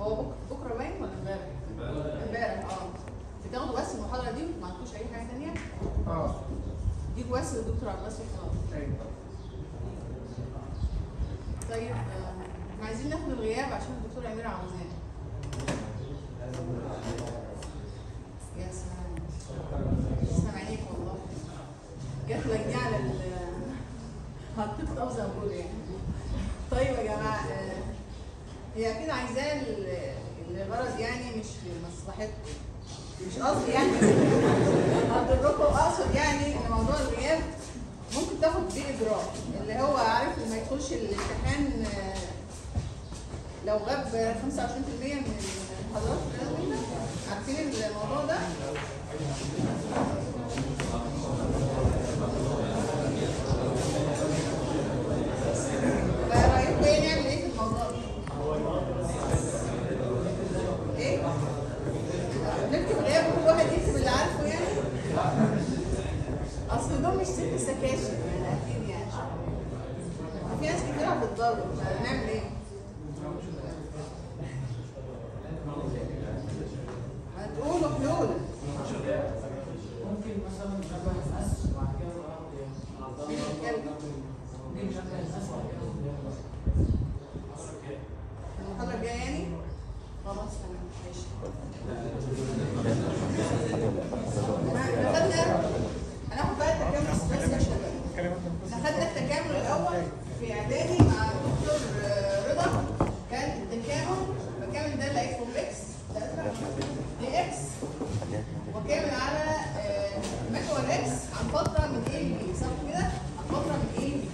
هو بك- بكره باين ولا امبارح؟ امبارح اه بتاخدوا بس المحاضره دي ما عندكوش اي حاجه ثانيه؟ اه ديكوا بس الدكتور عباس وخلاص ايوه طيب آه، احنا عايزين ناخد الغياب عشان الدكتور امير عاوزاه يا سلام تسلم عينيك والله جات لك دي على ال حطيت قوزه اقول يعني طيب يا جماعه آه، هي اكيد عايزاه ل- لغرض يعني مش لمصلحتكم مش قصدي يعني هضركم اقصد يعني ان موضوع الغياب ممكن تاخد بيه اجراء اللي هو عارف لما يدخلش الامتحان آه، لو غاب 25% من المحاضرات والكلام من ده عارفين الموضوع ده؟ فرأيكم ايه نعمل ايه في الموضوع ده؟ ايه؟ نكتب غياب كل واحد يكتب اللي عارفه يعني؟ اصل دول مش ست سكاشن يعني اكيد يعني في ناس كتير هتتضرر فنعمل ايه؟ هتقولوا حلول ممكن مثلا نشغل الناس وبعد كده نروح مين يتكلم؟ ممكن نشغل الناس وبعد كده المحاضرة الجاية يعني؟ خلاص تمام ماشي. احنا خدنا هناخد بقى التكامل بس يا شباب. احنا خدنا التكامل الأول في إعدادي مع دكتور آه، رضا كان التكامل بكامل ده اللي اكس اكس دي اكس وكامل على آه، محور اكس عن فترة من A ل B صح كده؟ عن فترة من A ل B.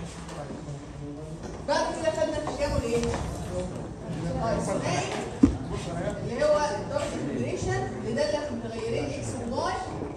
بعد كده خدنا التكامل ايه؟ اه الثنائي اللي هو الدبل انتجريشن اللي ده اللي متغيرين اكس وواي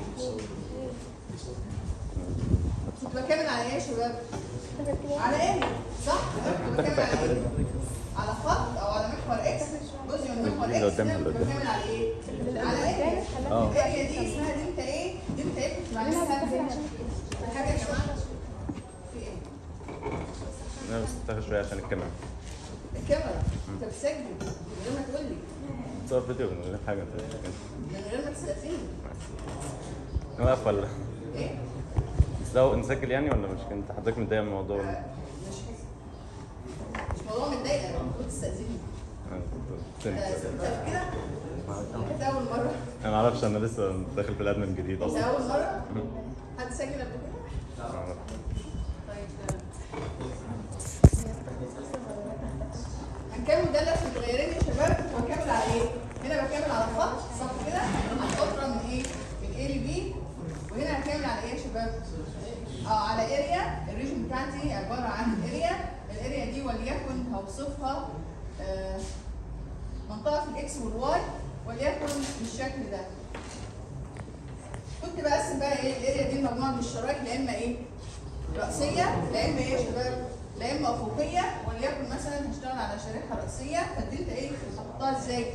كنت بكمل على ايه يا شباب؟ على ايه؟ صح؟ كنت بكمل على ايه؟ على خط او على محور اكس جزء من محور اللي اكس قدام ده اللي قدام. بكمل على ايه؟ على ايه؟ اه. الاريا دي اسمها دلتا ايه؟ دلتا ايه كنت بعملها حاجه يا جماعه في ايه؟ انا بس تاخد شويه عشان الكاميرا الكاميرا انت بتسجل من غير ما تقول لي صور فيديو من غير حاجه انت من غير ما تستأذني واقف ولا ايه؟ بس لو نسجل يعني ولا مش انت حضرتك متضايق من الموضوع ولا مش مش موضوع متضايقه المفروض تستأذني أنا كنت- انت انت كده انت اول مره انا ما اعرفش انا لسه داخل في الادمن جديد انت اصلا اول مره حد سجل قبل كده؟ ما أعرفش. طيب تمام. هنكمل ده اللي متغيرين يا شباب وهنكمل على ايه؟ هنا بكمل على خط صح كده؟ على فتره من ايه؟ من A ل B وهنا هنكمل على ايه يا شباب؟ اه على اريا الريجن بتاعتي عباره عن اريا الاريا دي وليكن هوصفها آه منطقه في الاكس والواي وليكن بالشكل ده كنت بقسم بقى ايه الاريا دي مجموعه من الشرايح لا اما ايه رأسية لا اما ايه يا شباب لا اما افقية وليكن مثلا هشتغل على شريحة رأسية فالدلتا ايه هحطها ازاي؟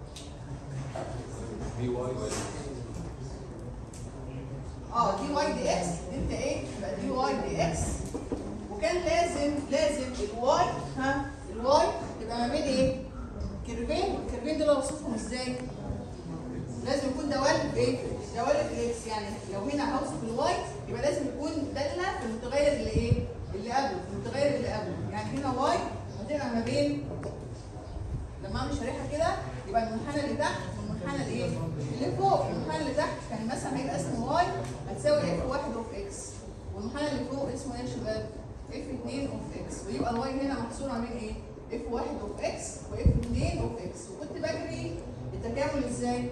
اه دي واي دي اكس دلتا ايه يبقى دي واي دي اكس وكان لازم لازم الواي ها الواي تبقى ما بين ايه؟ كيرفين والكيرفين دول اوصفهم ازاي؟ لازم يكون دوالب ايه؟ دوالب الاكس يعني لو هنا هوصف الواي يبقى لازم يكون داله في المتغير اللي ايه؟ اللي قبله، في المتغير اللي قبله، يعني هنا واي هتبقى ما بين لما اعمل شريحه كده يبقى المنحنى اللي تحت والمنحنى اللي ايه؟ اللي فوق، المنحنى اللي تحت كان مثلا هيبقى اسمه واي هتساوي اف واحد اوف اكس والمنحنى اللي فوق اسمه ايه يا شباب؟ اف 2 اوف اكس ويبقى الواي هنا محصور ما بين ايه؟ اف واحد اوف اكس واف 2 اوف اكس وكنت بجري التكامل ازاي؟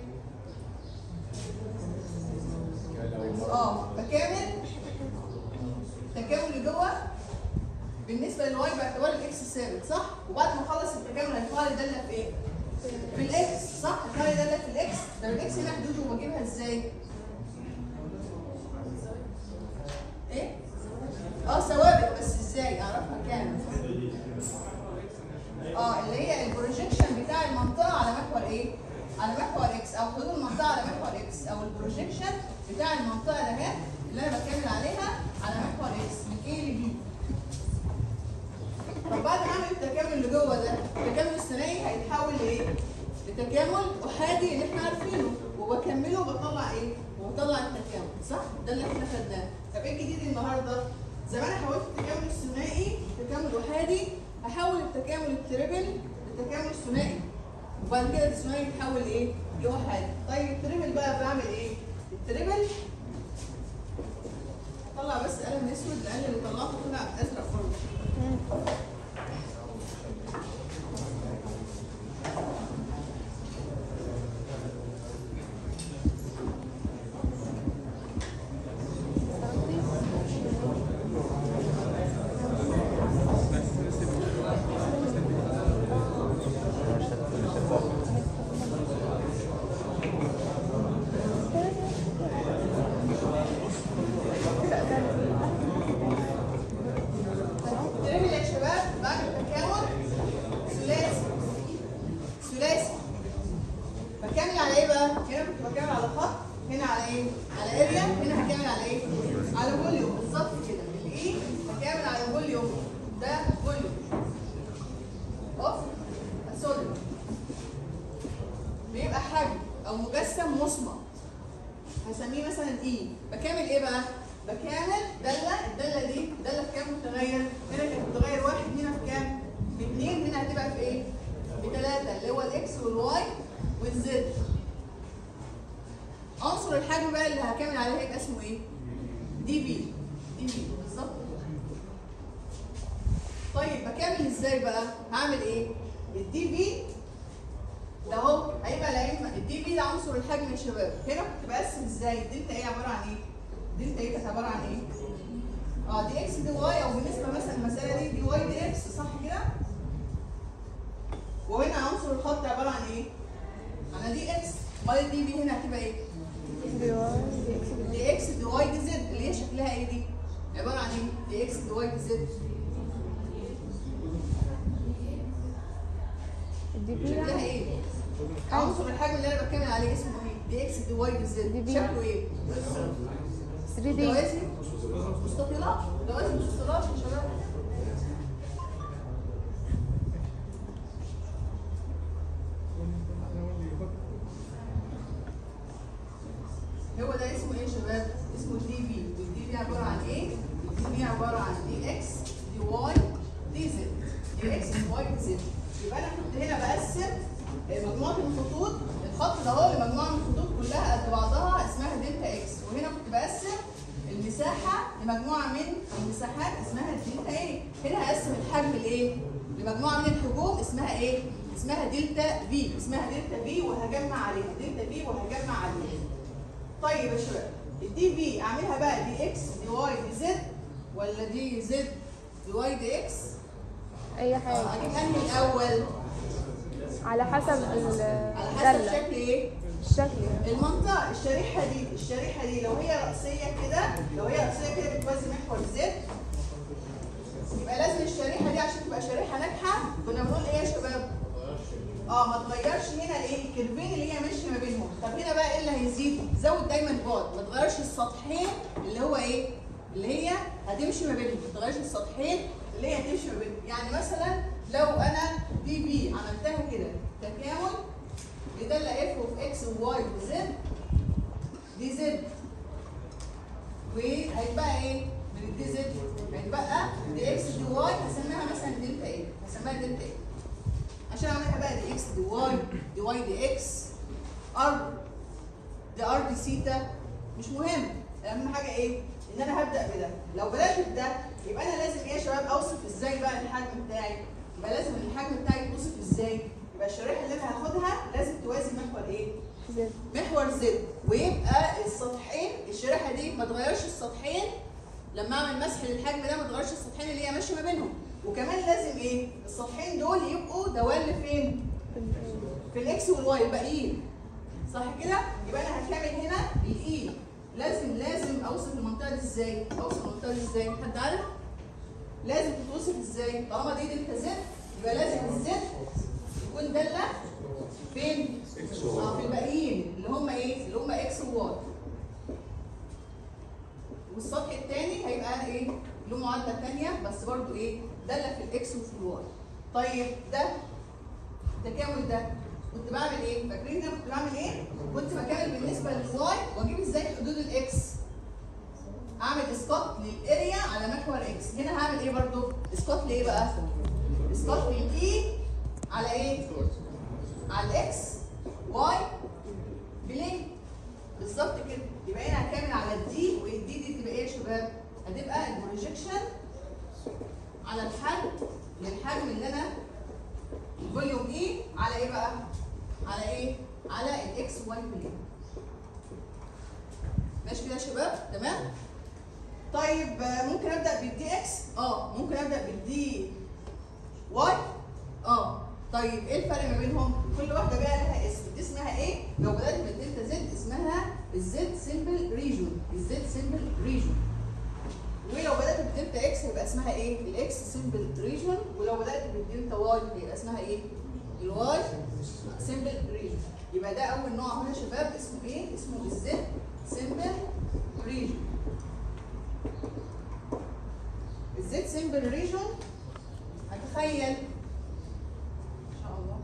اه بكامل التكامل اللي جوه بالنسبه للواي باعتبار الاكس ثابت صح؟ وبعد ما اخلص التكامل هيطلع لي داله في ايه؟ في الاكس صح؟ هيطلع لي داله في الاكس طب الاكس هنا حدوده بجيبها ازاي؟ ايه؟ اه ثوابت بس ازاي؟ اعرفها كام؟ اه اللي هي البروجيكشن بتاع المنطقه على محور ايه؟ على محور اكس او حدود المنطقه على محور اكس او البروجيكشن بتاع المنطقه ده اللي انا بكمل عليها على محور اكس من A ل B. طب بعد ما اعمل التكامل اللي جوه ده التكامل الثنائي هيتحول لايه؟ التكامل احادي اللي احنا عارفينه وبكمله وبطلع ايه؟ وبطلع التكامل صح؟ ده اللي احنا خدناه طب ايه الجديد النهارده؟ زمان انا حولت التكامل الثنائي تكامل احادي هحول التكامل التريبل لتكامل ثنائي وبعد كده الثنائي يتحول لايه؟ لاحادي طيب التريبل بقى بعمل ايه؟ التريبل طلع بس قلم اسود لان اللي طلعته طلع ازرق برضه الترم يا شباب بعمل تكامل ثلاثي ثلاثي بكمل على ايه بقى؟ هنا كنت بكمل على خط هنا على ايه؟ على اريا هنا هكمل على ايه؟ على فوليوم بالظبط كده الايه؟ بكمل على فوليوم ده فوليوم اوف الصوديوم بيبقى حجم او مجسم مصمت هسميه مثلا اي بكامل ايه بقى؟ بكامل دالة الدالة دي دالة في كام متغير؟ هنا كانت متغير واحد هنا في كام؟ في اثنين هنا هتبقى في ايه؟ بثلاثة اللي هو الاكس والواي والزد عنصر الحجم بقى اللي هكمل عليه هيبقى اسمه ايه؟ دي في دي في بالظبط طيب بكمل ازاي بقى؟ هعمل ايه؟ الدي في ده اهو هيبقى لا اما الدي في ده عنصر الحجم يا شباب هنا كنت بقسم ازاي الدلتا ايه عباره عن ايه الدلتا ايه كانت عباره عن ايه اه دي اكس دي واي او بالنسبه مثلا المساله دي دي واي دي اكس صح كده وهنا عنصر الخط عباره عن ايه انا دي اكس امال الدي في هنا هتبقى ايه دي اكس دي واي دي زد اللي هي شكلها ايه دي عباره عن ايه دي اكس دي واي دي زد دي بي شكلها يعني ايه عنصر الحجم اللي انا بتكلم عليه اسمه ايه دي اكس دي واي دي زد دي في. شكله ايه 3 دي دواسي مستطيلات دواسي مستطيلات يا شباب هو ده اسمه ايه يا شباب؟ اسمه دي في والدي في عباره عن ايه؟ الدي في عباره عن دي اكس دي واي دي زد دي اكس دي واي دي زد يبقى انا كنت هنا بقسم مجموعه الخطوط الخط ده هو لمجموعه من الخطوط كلها قد بعضها اسمها دلتا اكس وهنا كنت بقسم المساحه لمجموعه من المساحات اسمها دلتا ايه هنا هقسم الحجم لايه؟ لمجموعه من الحجوم اسمها ايه؟ اسمها دلتا في اسمها دلتا في وهجمع عليها دلتا في وهجمع عليها طيب يا شباب الدي في اعملها بقى دي اكس دي واي دي زد ولا دي زد دي واي دي اكس اي آه، حاجه اجيب انهي الاول على حسب ال- على حسب الداله شكل ايه الشكل يعني. المنطقه الشريحه دي الشريحه دي لو هي رأسيه كده لو هي رأسيه كده بتوازي محور زد يبقى لازم الشريحه دي عشان تبقى شريحه ناجحه كنا بنقول ايه يا شباب اه ما تغيرش هنا الايه الكيرفين اللي هي ماشيه ما بينهم طب هنا بقى ايه اللي هيزيد زود دايما بعد ما تغيرش السطحين اللي هو ايه اللي هي هتمشي ما بينهم ما تغيرش السطحين اللي هي هتمشي ما بينهم يعني مثلا لو انا دي بي عملتها كده تكامل لدالة اف اوف اكس وواي وزد دي زد وهيتبقى ايه من الدي زد هيتبقى دي اكس دي واي هسميها مثلا دلتا ايه هسميها دلتا ايه عشان اعملها بقى دي اكس دي واي دي واي دي اكس ار دي ار دي سيتا مش مهم اهم حاجه ايه ان انا هبدا بده لو بدات بده يبقى انا لازم ايه يا شباب اوصف ازاي بقى الحجم بتاعي يبقى لازم الحجم بتاعي يتوصف ازاي يبقى الشريحه اللي انا هاخدها لازم توازي محور ايه زد محور زد ويبقى السطحين الشريحه دي ما تغيرش السطحين لما اعمل مسح للحجم ده ما تغيرش السطحين اللي هي ماشيه ما بينهم وكمان لازم ايه السطحين دول يبقوا دوال فين في الاكس والواي الباقيين صح كده يبقى انا هكمل هنا الاي لازم لازم اوصف المنطقه دي ازاي اوصف المنطقه دي ازاي حد عارف لازم تتوصف ازاي طالما دي دلتا زد يبقى لازم الزد يكون داله فين اه في الباقيين اللي هم ايه اللي هم اكس وواي والسطح الثاني هيبقى ايه له معادله ثانيه بس برضو ايه داله في الاكس وفي الواي طيب ده التكامل ده كنت بعمل ايه؟ فاكرين انا كنت بعمل ايه؟ كنت بكمل بالنسبه للواي واجيب ازاي حدود الاكس اعمل اسقاط للاريا على محور اكس هنا هعمل ايه برضو؟ اسقاط لايه بقى؟ اسقاط للاي على ايه؟ على الاكس واي بلين بالظبط كده يبقى هنا هكمل على الدي والدي دي تبقى ايه يا شباب؟ هتبقى البروجيكشن على الحجم للحجم اللي انا فوليوم اي على ايه بقى؟ على ايه؟ على الاكس واي بلين ماشي كده يا شباب تمام؟ طيب آه، ممكن ابدا بالدي اكس؟ اه ممكن ابدا بالدي واي؟ اه طيب ايه الفرق ما بينهم؟ كل واحده بقى لها اسم، دي اسمها ايه؟ لو بدات بالدلتا زد اسمها الزد سيمبل ريجون، الزد سيمبل ريجون. ولو بدات بالدلتا اكس هيبقى اسمها ايه؟ الاكس سيمبل ريجون، ولو بدات بالدلتا واي هيبقى اسمها ايه؟ الواي سيمبل ريجون. يبقى ده اول نوع هنا يا شباب اسمه ايه؟ اسمه الزد سيمبل ريجون. الزد سيمبل ريجون هتخيل ان شاء الله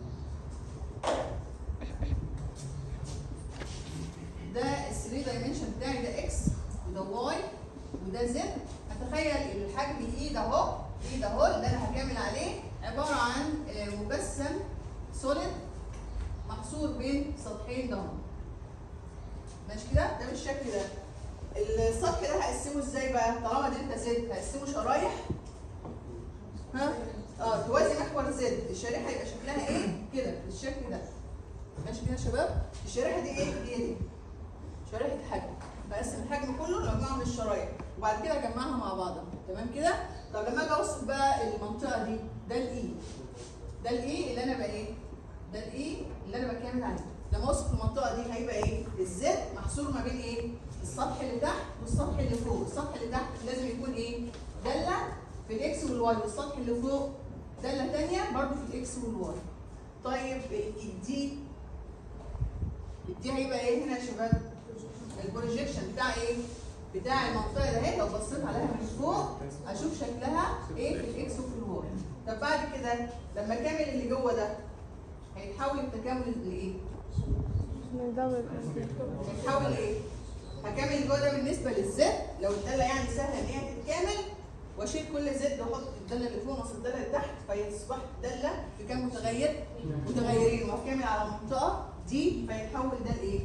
ده ال 3 دايمنشن بتاعي ده اكس وده واي وده زد هتخيل ان الحجم اي ده اهو اي ده اهو اللي انا هكمل عليه عباره عن آه، مجسم سوليد محصور بين سطحين ده اهو. ماشي كده ده بالشكل ده السطح ده هقسمه ازاي بقى طالما دلتا زد هقسمه شرايح ها اه توازي محور زد الشريحه هيبقى شكلها ايه كده بالشكل ده ماشي كده يا شباب الشريحه دي ايه هي دي شريحه الحجم بقسم الحجم كله لمجموعه من الشرايح وبعد كده اجمعها مع بعضها تمام كده طب لما اجي اوصف بقى المنطقه دي ده الاي ده الاي اللي انا بقى ايه ده الاي اللي انا بكمل عليه لما اوصف المنطقه دي هيبقى ايه الزد محصور ما بين ايه السطح اللي تحت والسطح اللي فوق السطح اللي تحت لازم يكون ايه داله في الاكس والواي والسطح اللي فوق داله ثانيه برضو في الاكس والواي طيب الدي الدي هيبقى ايه هنا يا شباب البروجيكشن بتاع ايه بتاع المنطقه ده اهي لو بصيت عليها من فوق اشوف شكلها ايه في الاكس وفي الواي طب بعد كده لما كامل اللي جوه ده هيتحول التكامل لايه ندور هيتحول لايه هكمل اللي جوه ده بالنسبه للزد لو الداله يعني سهله ان هي تتكامل واشيل كل زد واحط الداله اللي فوق نص الداله اللي تحت فيصبح داله في كام متغير متغيرين وهكمل على منطقه دي فيتحول ده لايه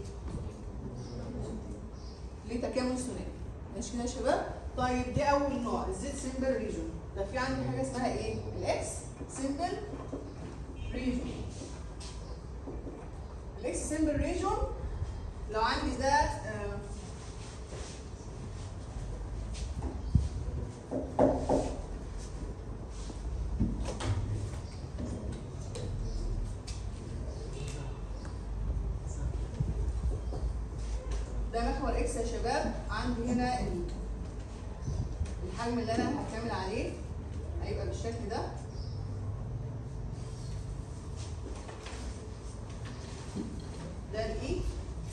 لتكامل ثنائي ماشي كده يا شباب طيب دي اول نوع الزد سيمبل ريجون ده في عندي حاجه اسمها ايه الاكس سيمبل ريجون الاكس سيمبل ريجون لو عندي ده آه، ده محور اكس يا شباب عندي هنا ال- الحجم اللي انا هكمل عليه هيبقى بالشكل ده ده الاي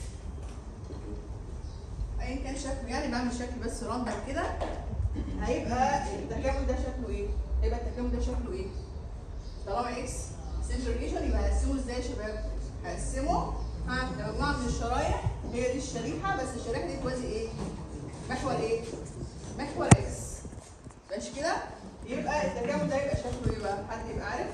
ايا كان شكله يعني بعمل شكل بس راندم كده هيبقى التكامل ده شكله ايه؟ هيبقى التكامل ده شكله ايه؟ طالما اكس سنتر ريجن يبقى هقسمه ازاي يا شباب؟ هقسمه ها لمجموعه من الشرايح هي دي الشريحه بس الشريحه دي توازي ايه؟ محور ايه؟ محور اكس ماشي كده؟ يبقى التكامل ده يبقى شكله ايه بقى؟ حد يبقى عارف؟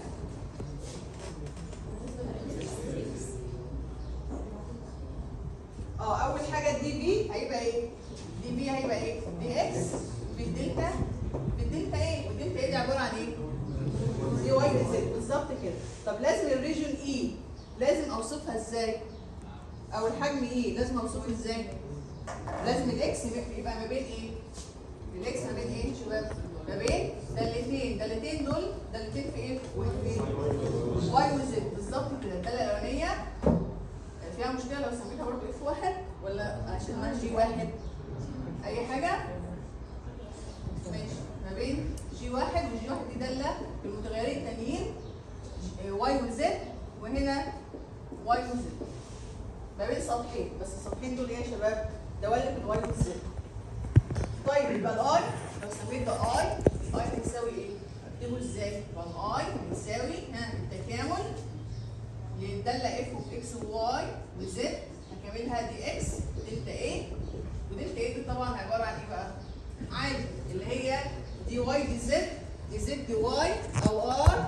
اه اول حاجه دي بي هيبقى ايه دي بي هيبقى ايه دي اكس بالدلتا بالدلتا ايه بالدلتا ايه دي عباره عن ايه دي واي دي زد بالظبط كده طب لازم الريجن اي لازم اوصفها ازاي او الحجم ايه لازم اوصفه ازاي لازم الاكس يبقى ما بين ايه الاكس ما بين ايه شباب ما بين دالتين دالتين دول دالتين في ايه في ايه واي وزد بالظبط كده الداله الاولانيه فيها مشكله لو سميتها برضه اف واحد ولا عشان ما جي واحد اي حاجه ماشي ما بين جي واحد وجي واحد دي داله في المتغيرين التانيين ج- واي وزد وهنا واي وزد ما بين سطحين بس السطحين دول ايه يا شباب؟ دوالب الواي والزد طيب يبقى الاي لو سميت ده اي الاي بتساوي ايه؟ اكتبه ازاي؟ يبقى الاي بتساوي ها التكامل لل الداله اف اوف اكس وواي وزد هكملها دي اكس دلتا ايه ودلتا ايه دي طبعا عباره عن ايه بقى؟ عادي اللي هي دي واي دي زد دي زد دي واي او ار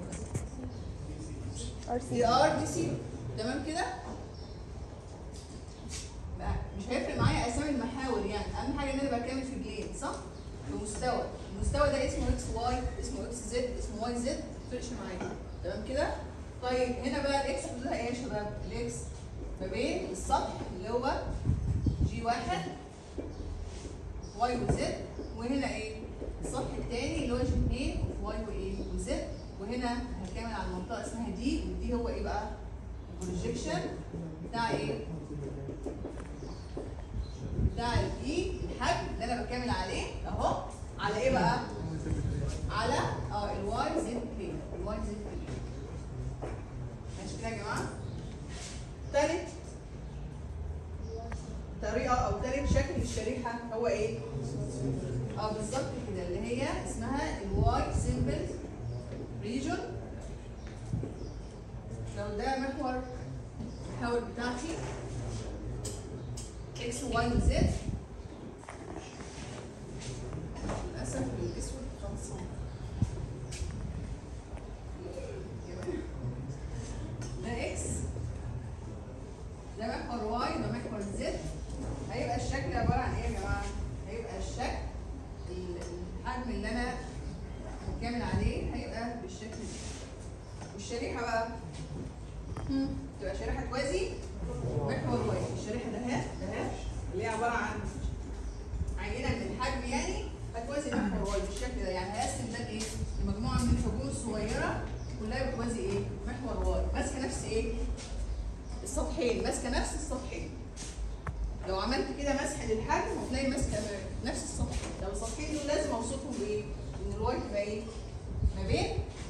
ار دي سي ار دي سي تمام كده؟ بقى مش هيفرق معايا اسامي المحاور يعني اهم حاجه ان انا بكمل في بلين صح؟ في مستوى المستوى ده اسمه اكس واي اسمه اكس زد اسمه واي زد ما يفرقش معايا تمام كده؟ طيب هنا بقى الاكس حدودها ايه يا شباب؟ الاكس ما بين السطح اللي هو جي واحد واي وزد وهنا ايه؟ السطح الثاني اللي هو جي 2 واي وايه؟ وزد وهنا هكمل على المنطقه اسمها دي ودي هو ايه بقى؟ البروجيكشن بتاع ايه؟ بتاع الاي الحجم اللي انا بكمل عليه اهو على ايه بقى؟ على اه الواي زد بلين الواي زد بلين ماشي كده يا جماعه؟ تالت طريقه او تالت شكل الشريحه هو ايه؟ اه بالظبط كده اللي هي اسمها الواي سيمبل ريجون لو ده محور المحاور بتاعتي اكس وواي وزد للاسف الاسود خلصان ده اكس ده محور واي ده محور زد هيبقى الشكل عباره عن ايه يا جماعه؟ هيبقى الشكل ال- الحجم اللي انا هكمل عليه هيبقى بالشكل ده والشريحه بقى هم، تبقى شريحه كوازي محور واي الشريحه ده اهي ده اهي اللي هي عباره عن عينه من الحجم يعني هتوازي محور واي بالشكل ده يعني هقسم ده لايه؟ لمجموعه من الحجوم الصغيره كلها بتوازي ايه؟ محور واي ماسكه نفس ايه؟ السطحين ماسكه نفس السطحين لو عملت كده مسح للحجم هتلاقي ماسكه نفس السطحين لو السطحين دول لازم اوصفهم بايه؟ ان الواي تبقى ايه؟ ما بين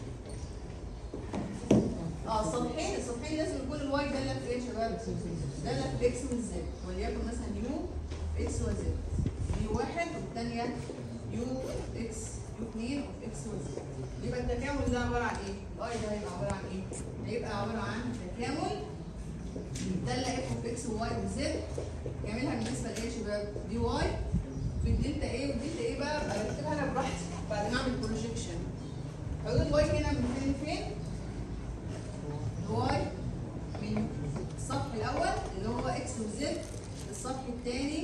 اه السطحين السطحين لازم يكون الواي داله في ايه يا شباب؟ داله في الاكس والزد وليكن مثلا يو اكس وزد يو واحد والثانيه يو اكس يو اثنين اكس وزد يبقى التكامل ده عباره عن ايه؟ الاي ده هيبقى عباره عن ايه؟ هيبقى عباره عن تكامل داله اف اوف اكس وواي وزد جميلها بالنسبه لايه يا شباب؟ دي واي في الدلتا ايه والدلتا ايه بقى برتبها انا براحتي بعد ما اعمل بروجيكشن حدود واي هنا من فين لفين؟ الواي من السطح الاول اللي هو اكس وزد السطح الثاني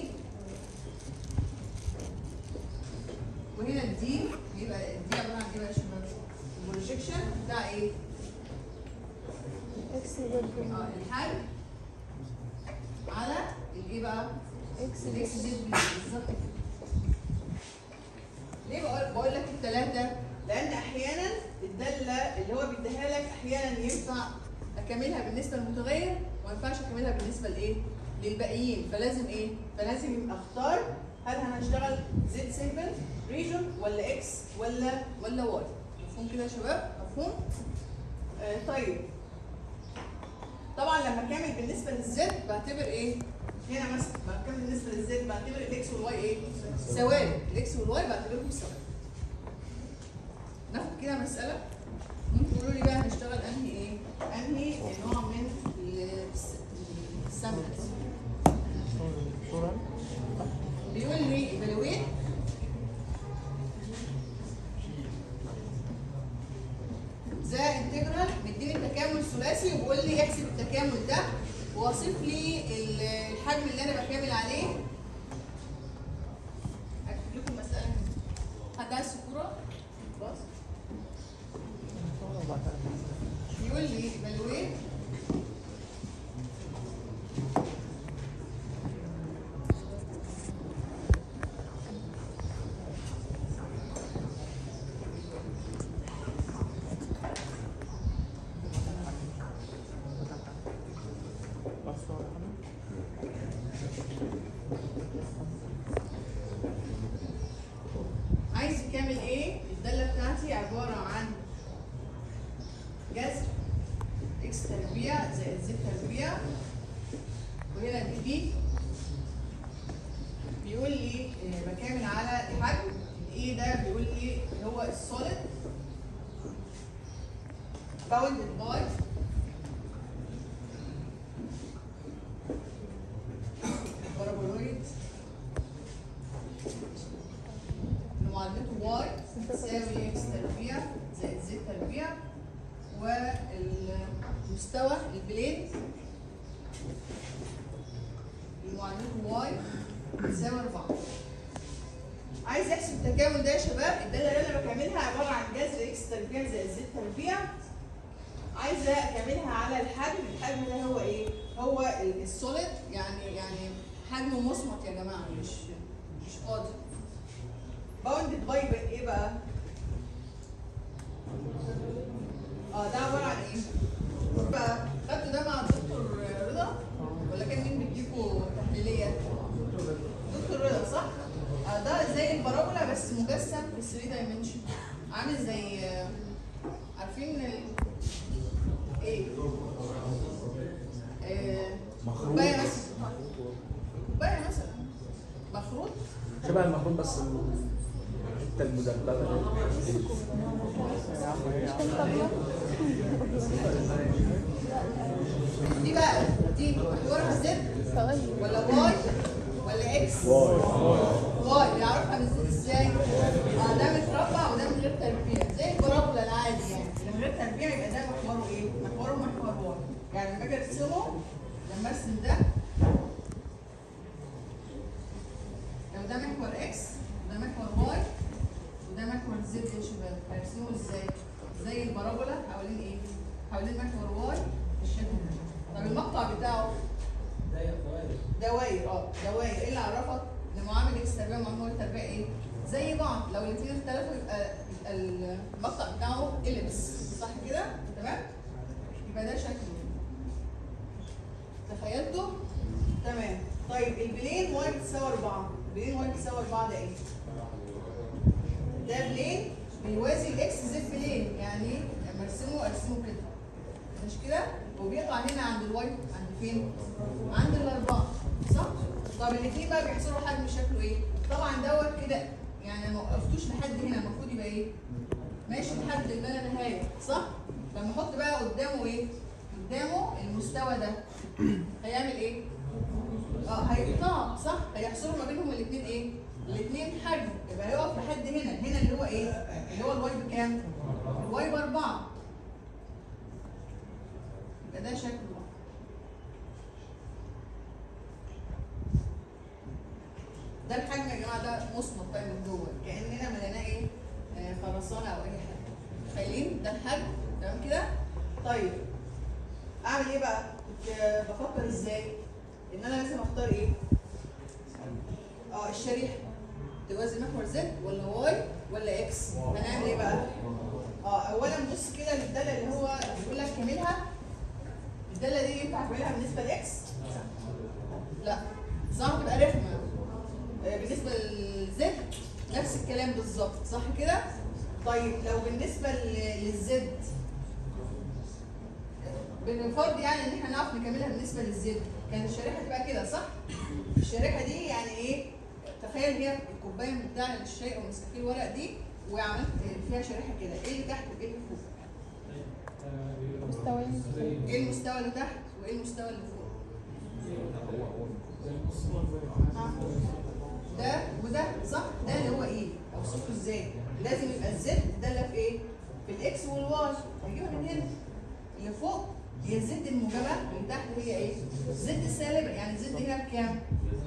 وهنا الدي يبقى الدي عباره عن ايه بقى يا شباب؟ البروجيكشن بتاع ايه؟ اكس زد اه الحجم على الايه بقى؟ اكس الاكس زد زد بالظبط كده. ليه بقول بقول لك الثلاثه؟ لان احيانا الداله اللي هو بيديها لك احيانا ينفع اكملها بالنسبه للمتغير وما ينفعش اكملها بالنسبه لايه؟ للباقيين فلازم ايه؟ فلازم يبقى اختار هل هنشتغل زد سيمبل ريجون ولا اكس ولا ولا واي مفهوم كده يا شباب؟ مفهوم؟ آه طيب طبعا لما كامل بالنسبه للزد بعتبر ايه؟ هنا مثلا لما كامل بالنسبه للزد بعتبر الاكس والواي ايه؟ ثوابت الاكس والواي بعتبرهم ثوابت ناخد كده مساله ممكن تقولوا لي بقى هنشتغل انهي ايه؟ انهي نوع من السمك بيقول لي evaluate ذا انتجرال مديني تكامل ثلاثي وبيقول لي احسب التكامل ده ووصف لي ال- الحجم اللي انا بكامل عليه اكتب لكم مساله هنا. حد عايز سكوره؟ خلاص بيقول لي evaluate عايز يكمل ايه؟ الداله بتاعتي عباره عن جذر اكس تربيع زائد زد تربيع وهنا دي دي بيقول لي آه، بكامل على الحجم الايه ده بيقول لي اللي هو السوليد باوندد باي مستوى البلين المعادلة واي بتساوي 4 عايز احسب التكامل ده يا شباب الداله اللي انا بكملها عباره عن جذر اكس تربيع زائد زد تربيع عايزه اكملها على الحجم الحجم ده هو ايه هو ال- السوليد يعني يعني حجم مصمت يا جماعه مش مش فاضي باوندد باي ايه بقى اه ده عباره عن ايه بقى خدتوا ده مع الدكتور رضا ولا كان مين بيديكوا تحليليه دكتور رضا صح آه ده زي البارابولا بس مجسم في 3 دايمنشن عامل زي آه، عارفين ال... ايه آه، كوبايه مثلا كوبايه مثلا مخروط شبه المخروط بس الحته المدببه دي بقى دي محورها زد ثواني ولا واي ولا اكس واي واي بيعرفها من زد ازاي اه ده متربع وده من غير تربيع زي البارابولا العادي يعني اللي من غير تربيع يبقى ده محوره ايه محوره محور واي يعني لما اجي ارسمه لما ارسم ده لو ده محور اكس وده محور واي وده محور زد يا شباب هرسمه ازاي زي البارابولا حوالين ايه حوالين محور واي بالشكل ده طب المقطع بتاعه دواير اه دواير ايه اللي عرفك ان معامل اكس تربيع ومعامل واي تربيع ايه زي بعض لو الاثنين اختلفوا يبقى يبقى المقطع بتاعه اليبس صح كده تمام يبقى ده شكله تخيلته تمام طيب البلين واي بتساوي 4 البلين واي بتساوي 4 ده ايه ده بلين بيوازي الاكس زد بلين يعني لما ارسمه ارسمه كده مش كده وبيقع هنا عند الواي عند فين عند الاربعه صح طب الاثنين بقى بيحصلوا حجم شكله ايه طبعا دوت كده يعني ما وقفتوش لحد هنا المفروض يبقى ايه ماشي لحد ما لا نهايه صح لما احط بقى قدامه ايه قدامه المستوى ده هيعمل ايه اه هيقطع صح هيحصلوا ما بينهم الاثنين ايه الاثنين حجم يبقى هيقف لحد هنا هنا اللي هو ايه اللي هو الواي بكام الواي باربعه يبقى ده شكله ده الحجم يا جماعه ده مصمت بقى من جوه كاننا مليناه ايه آه، خرسانه او اي حاجه متخيلين ده الحجم تمام كده طيب اعمل ايه بقى كنت آه، بفكر ازاي ان انا لازم اختار ايه اه الشريحه توازي محور زد ولا واي ولا اكس هنعمل ايه بقى اه اولا بص كده للداله اللي هو بيقول لك كاملها الداله دي ينفع تعملها بالنسبه لاكس لا صح تبقى رخمه آه، بالنسبه للزد نفس الكلام بالظبط صح كده طيب لو بالنسبه ل- للزد بنفرض يعني ان احنا نعرف نكملها بالنسبه للزد كانت الشريحه تبقى كده صح الشريحه دي يعني ايه تخيل هي الكوبايه بتاع الشاي او مسكين الورق دي وعملت فيها شريحه كده ايه اللي تحت وايه اللي فوق مستويين ايه المستوى اللي تحت وايه المستوى اللي فوق ده وده صح ده اللي هو ايه اوصفه ازاي لازم يبقى الزد داله في ايه في الاكس والواي هجيبها من هنا اللي فوق هي الزد الموجبه اللي تحت هي ايه الزد السالبه يعني الزد هنا بكام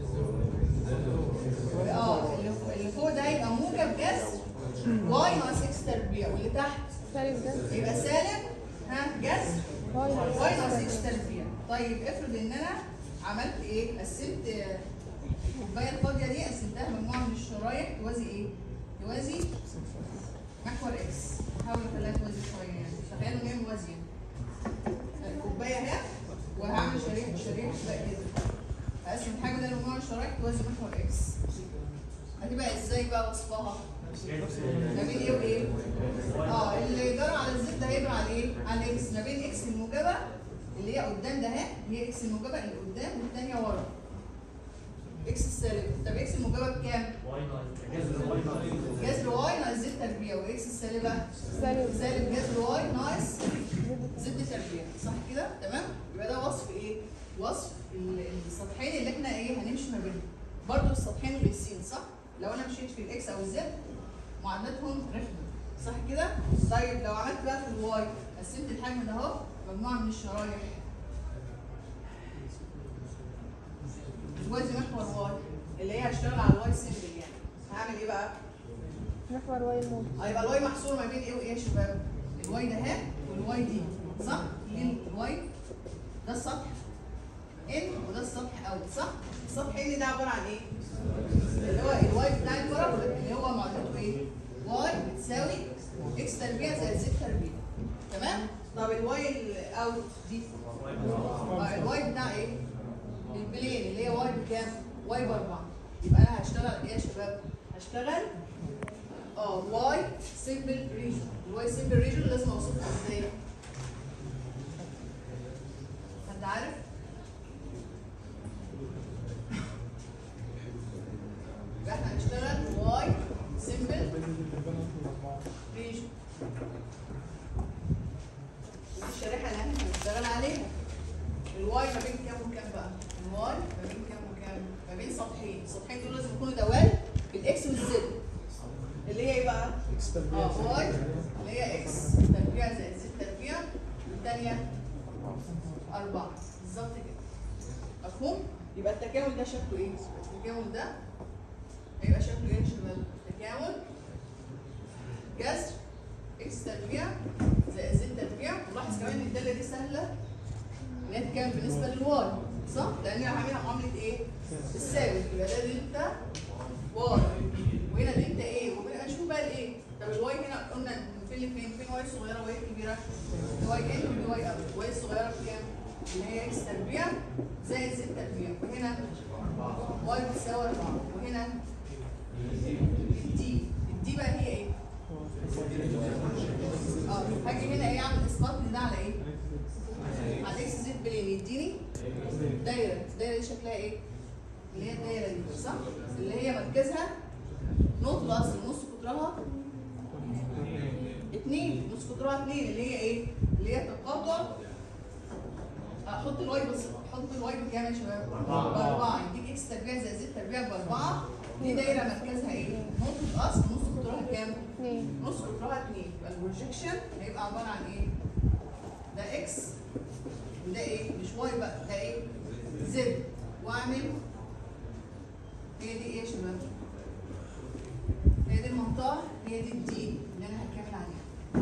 اه اللي فوق, اللي فوق ده يبقى موجب جذر واي ناقص اكس تربيع واللي تحت سالب ده يبقى سالب ها جذر واي واي ناقص اكس تربيع طيب افرض ان انا عملت ايه قسمت آه، الكوبايه الفاضيه دي قسمتها مجموعه من الشرايح توازي ايه توازي محور اكس هحاول اخليها توازي شويه يعني تخيلوا ان هي موازيه الكوبايه اهي وهعمل شريحه شريحه بقى كده هقسم الحاجه ده لمجموعه من الشرايح توازي محور اكس هتبقى ازاي بقى وصفها ما بين ايه وايه اه اللي جرى على الزد ده هيجرى على ايه على اكس ما بين اكس الموجبه اللي هي قدام ده اهي هي اكس الموجبه اللي قدام والثانيه ورا اكس السالبه طب اكس الموجبه بكام جذر واي ناقص زد تربيع واكس السالبه سالب سالب جذر واي ناقص زد تربيع صح كده تمام يبقى ده وصف ايه وصف ال- السطحين اللي احنا ايه هنمشي ما بينهم برضه السطحين الرئيسيين صح لو انا مشيت في الاكس او الزد معادلاتهم رخمه صح كده طيب لو عملت بقى في الواي قسمت الحجم ده اهو مجموعه من الشرايح توازي محور واي اللي هي هشتغل على الواي سيمبل يعني هعمل ايه بقى؟ محور واي مود هيبقى الواي محصور ما بين ايه وايه يا شباب؟ الواي ده اهي والواي دي صح؟ ليه الواي ده السطح ان وده السطح اوت صح؟ السطح ان ده عباره عن ايه؟ اللي هو الواي بتاع البارابولا اللي هو معادلته ايه؟ واي بتساوي اكس تربيع زائد زد تربيع تمام؟ طب الواي الاوت دي آه، الواي بتاع ايه؟ البلين اللي هي واي بكام؟ واي باربعه يبقى انا هشتغل ايه يا شباب؟ هشتغل اه واي سيمبل ريجن الواي سيمبل ريجن لازم اوصفها ازاي؟ حد عارف؟ يبقى احنا هنشتغل واي سيمبل ريجن دي الشريحه اللي احنا هنشتغل عليها الواي ما بين كام وكام بقى؟ الواي ما بين كام وكام؟ ما بين سطحين، السطحين دول لازم يكونوا دوال بالاكس والزد اللي هي ايه بقى؟ اه واي اللي هي اكس تربيع زائد زد تربيع والثانيه أربعة بالظبط كده مفهوم؟ يبقى التكامل ده شكله ايه؟ التكامل ده هيبقى شكله ايه يا شباب؟ تكامل جذر اكس تربيع زائد زد تربيع ولاحظ كمان ان الداله دي سهله ان هي تكامل بالنسبه للواي صح؟ لان هي عاملها معامله ايه؟ الثابت يبقى ده دلتا واي وهنا دلتا ايه؟ وهنا نشوف بقى الايه؟ طب الواي هنا قلنا فين الاثنين؟ فين واي صغيره وواي كبيره؟ واي ان ودي واي اوت واي الصغيره بكام؟ اللي هي اكس تربيع زائد زد تربيع وهنا واي بتساوي 4 وهنا الدي الدي بقى هي ايه؟ اه هاجي هنا ايه اعمل اسقاط ده على ايه؟ على اكس زد بلين يديني دايره الدايره دي شكلها ايه؟ اللي هي الدايره دي صح؟ اللي هي مركزها نقطة الأصل نص قطرها اتنين نص قطرها اتنين اللي هي ايه؟ اللي هي تقاطع احط الواي بس احط الواي بكام يا شباب؟ بأربعة يديك اكس تربيع زائد زد تربيع بأربعة دي دايرة مركزها ايه؟ نقطة الأصل نص قطرها كام؟ اتنين نص قطرها اتنين يبقى البروجيكشن هيبقى عبارة عن ايه؟ ده اكس وده ايه؟ مش واي بقى ده ايه؟ زد واعمل هي دي ايه يا شباب؟ هي دي المنطقة هي دي الدي اللي انا هكمل عليها.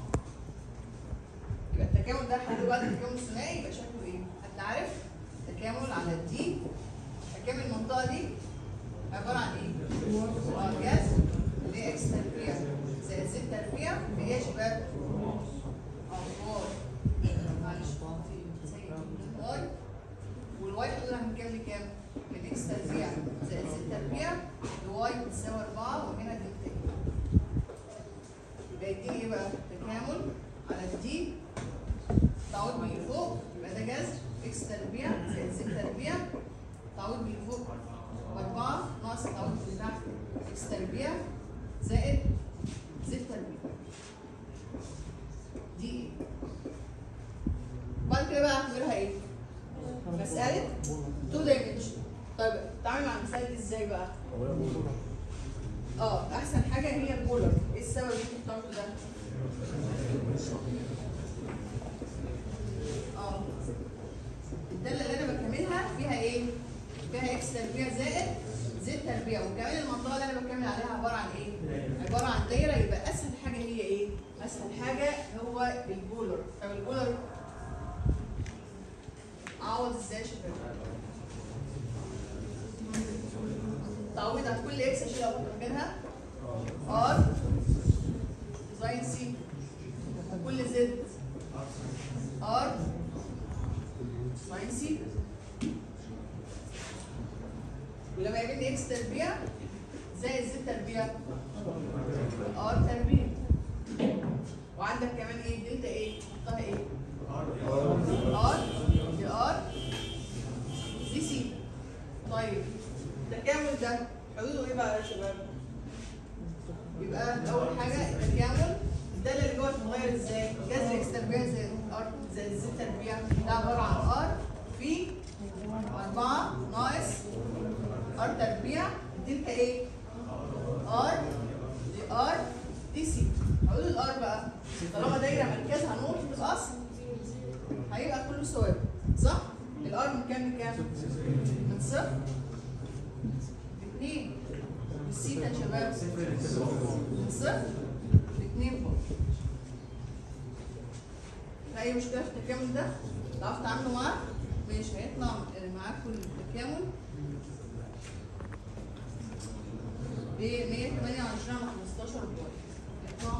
يبقى التكامل ده لحد دلوقتي التكامل الثنائي يبقى شكله ايه؟ حد عارف؟ تكامل على الدي تكامل المنطقة دي عبارة عن ايه؟ اه جذر اللي هي اكس تربيع زائد زد تربيع اللي هي يا شباب اه واي معلش زي واي والواي حضرتك هنكمل كام؟ من اكس تربيع زائد زد تربيع الواي بتساوي 4 وهنا دلتا يبقى يديني ايه بقى؟ تكامل على الدي تعويض من اللي فوق يبقى ده جذر اكس تربيع زائد زد تربيع تعويض من اللي فوق 4 ناقص التعويض اللي تحت اكس تربيع زائد زد تربيع دي ايه؟ بعد كده بقى اعتبرها ايه؟ مسألة تو دايمنشن طيب تعمل مع المسألة دي ازاي بقى؟ اه احسن حاجة هي البولر ايه السبب اللي انت اخترته ده؟ اه الدالة اللي انا بكملها فيها ايه؟ فيها اكس تربيع زائد زد تربيع وكمان المنطقة اللي انا بكمل عليها عبارة عن ايه؟ عبارة عن دايرة يبقى اسهل حاجة هي ايه؟ اسهل حاجة هو البولر طب البولر اعوض ازاي يا شباب؟ تعويض عن كل اكس اشيل احط مكانها ار ساين سي وكل زد ار ساين سي ولما يقابلني اكس تربيع زائد زد تربيع ار تربيع وعندك كمان ايه دلتا ايه حطها ايه ار دي ار دي سي طيب التكامل ده حدوده ايه بقى يا شباب؟ يبقى اول حاجه التكامل الداله اللي جوه تتغير ازاي؟ جذر اكس تربيع زائد ار زائد زد تربيع ده عباره عن ار في 4 ناقص ار تربيع دلتا ايه؟ ار دي ار دي سي حدود الار بقى طالما دايره مركزها نقطه الاصل كله ثوابت صح؟ الار من كام لكام؟ من صفر لاثنين والسيتا يا شباب من صفر لاثنين برضه في أي مشكلة في التكامل ده؟ تعرف تعمله معاه؟ ماشي هيطلع معاكم التكامل ب 128 على 15 بوينت يطلع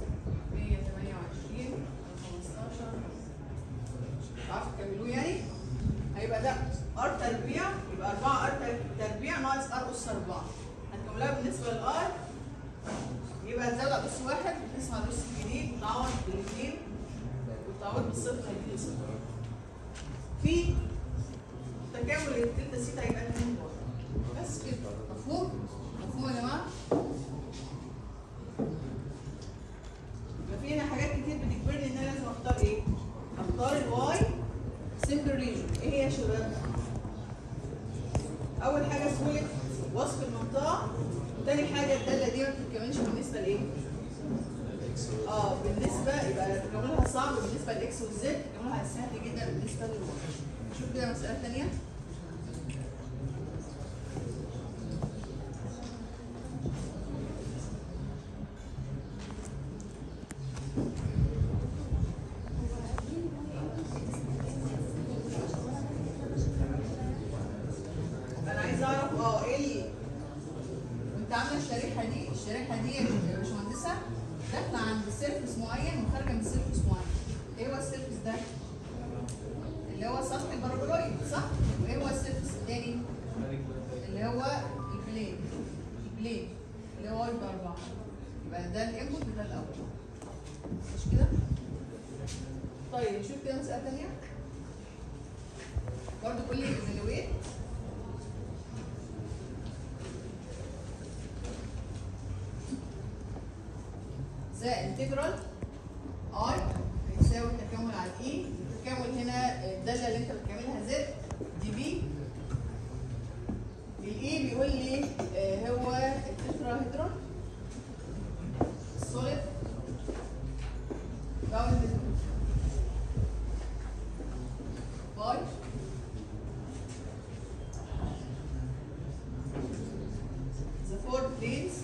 128 على 15 تعرفوا تكملوه يعني؟ هيبقى ده ار تربيع يبقى 4 ار تربيع ناقص ار اس 4 هتكملوها بالنسبه للار يبقى تزود على اس واحد وتقسم على الاس الجديد وتعوض بالاثنين وتعوض بالصفر هيديني صفر في تكامل التلتا سيتا هيبقى 2 بار بس كده مفهوم؟ مفهوم يا جماعه؟ يبقى في هنا حاجات كتير بتجبرني ان انا لازم اختار ايه؟ اختار الواي سمبل ريجن ايه هي يا شباب؟ اول حاجه سهوله وصف المنطقه وتاني حاجه الداله دي ما بتتكونش بالنسبه لايه؟ اه بالنسبه يبقى تكونها صعب بالنسبه للاكس والزد تكونها سهل جدا بالنسبه للواي شوف كده مساله ثانيه انا عايز اعرف اه ايه ال- وانت عامله الشريحه دي الشريحه دي يا باشمهندسه داخله عند سيرفس معين وخارجه من سيرفس معين ايه هو السيرفس ده؟ اللي هو سطح البارابولويد صح؟ وايه هو السيرفس الثاني؟ اللي هو البلين البلين اللي هو يبقى اربعه يبقى ده الانبوت وده الاوتبوت مش كده؟ طيب نشوف كده مسألة تانية برضه كل ايفالويت زائد انتجرال اي بيساوي التكامل على الاي التكامل هنا الداله اللي انت بتكملها زد دي بي الاي بيقول لي آه، هو التتراهيدرون السوليد باوندد باي the four planes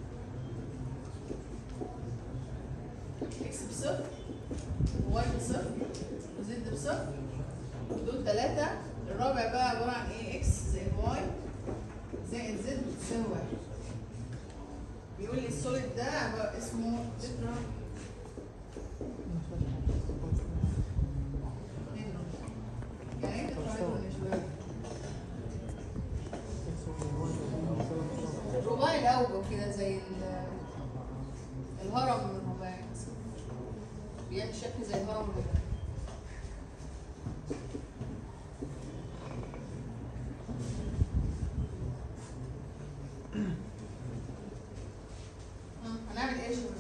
اكس بصفر وواي بصفر وزد بصفر دول ثلاثة الرابع بقى عبارة عن ايه اكس زائد واي زائد زد بتساوي واحد بيقول لي السوليد ده عبارة اسمه تترا يعني ايه تتراهيدرون يا شباب؟ الرباعي الأول كده زي ال- الهرم من الرباعي مثلا بيعمل شكل زي الهرم الرباعي ها، هنعمل ايه يا شباب؟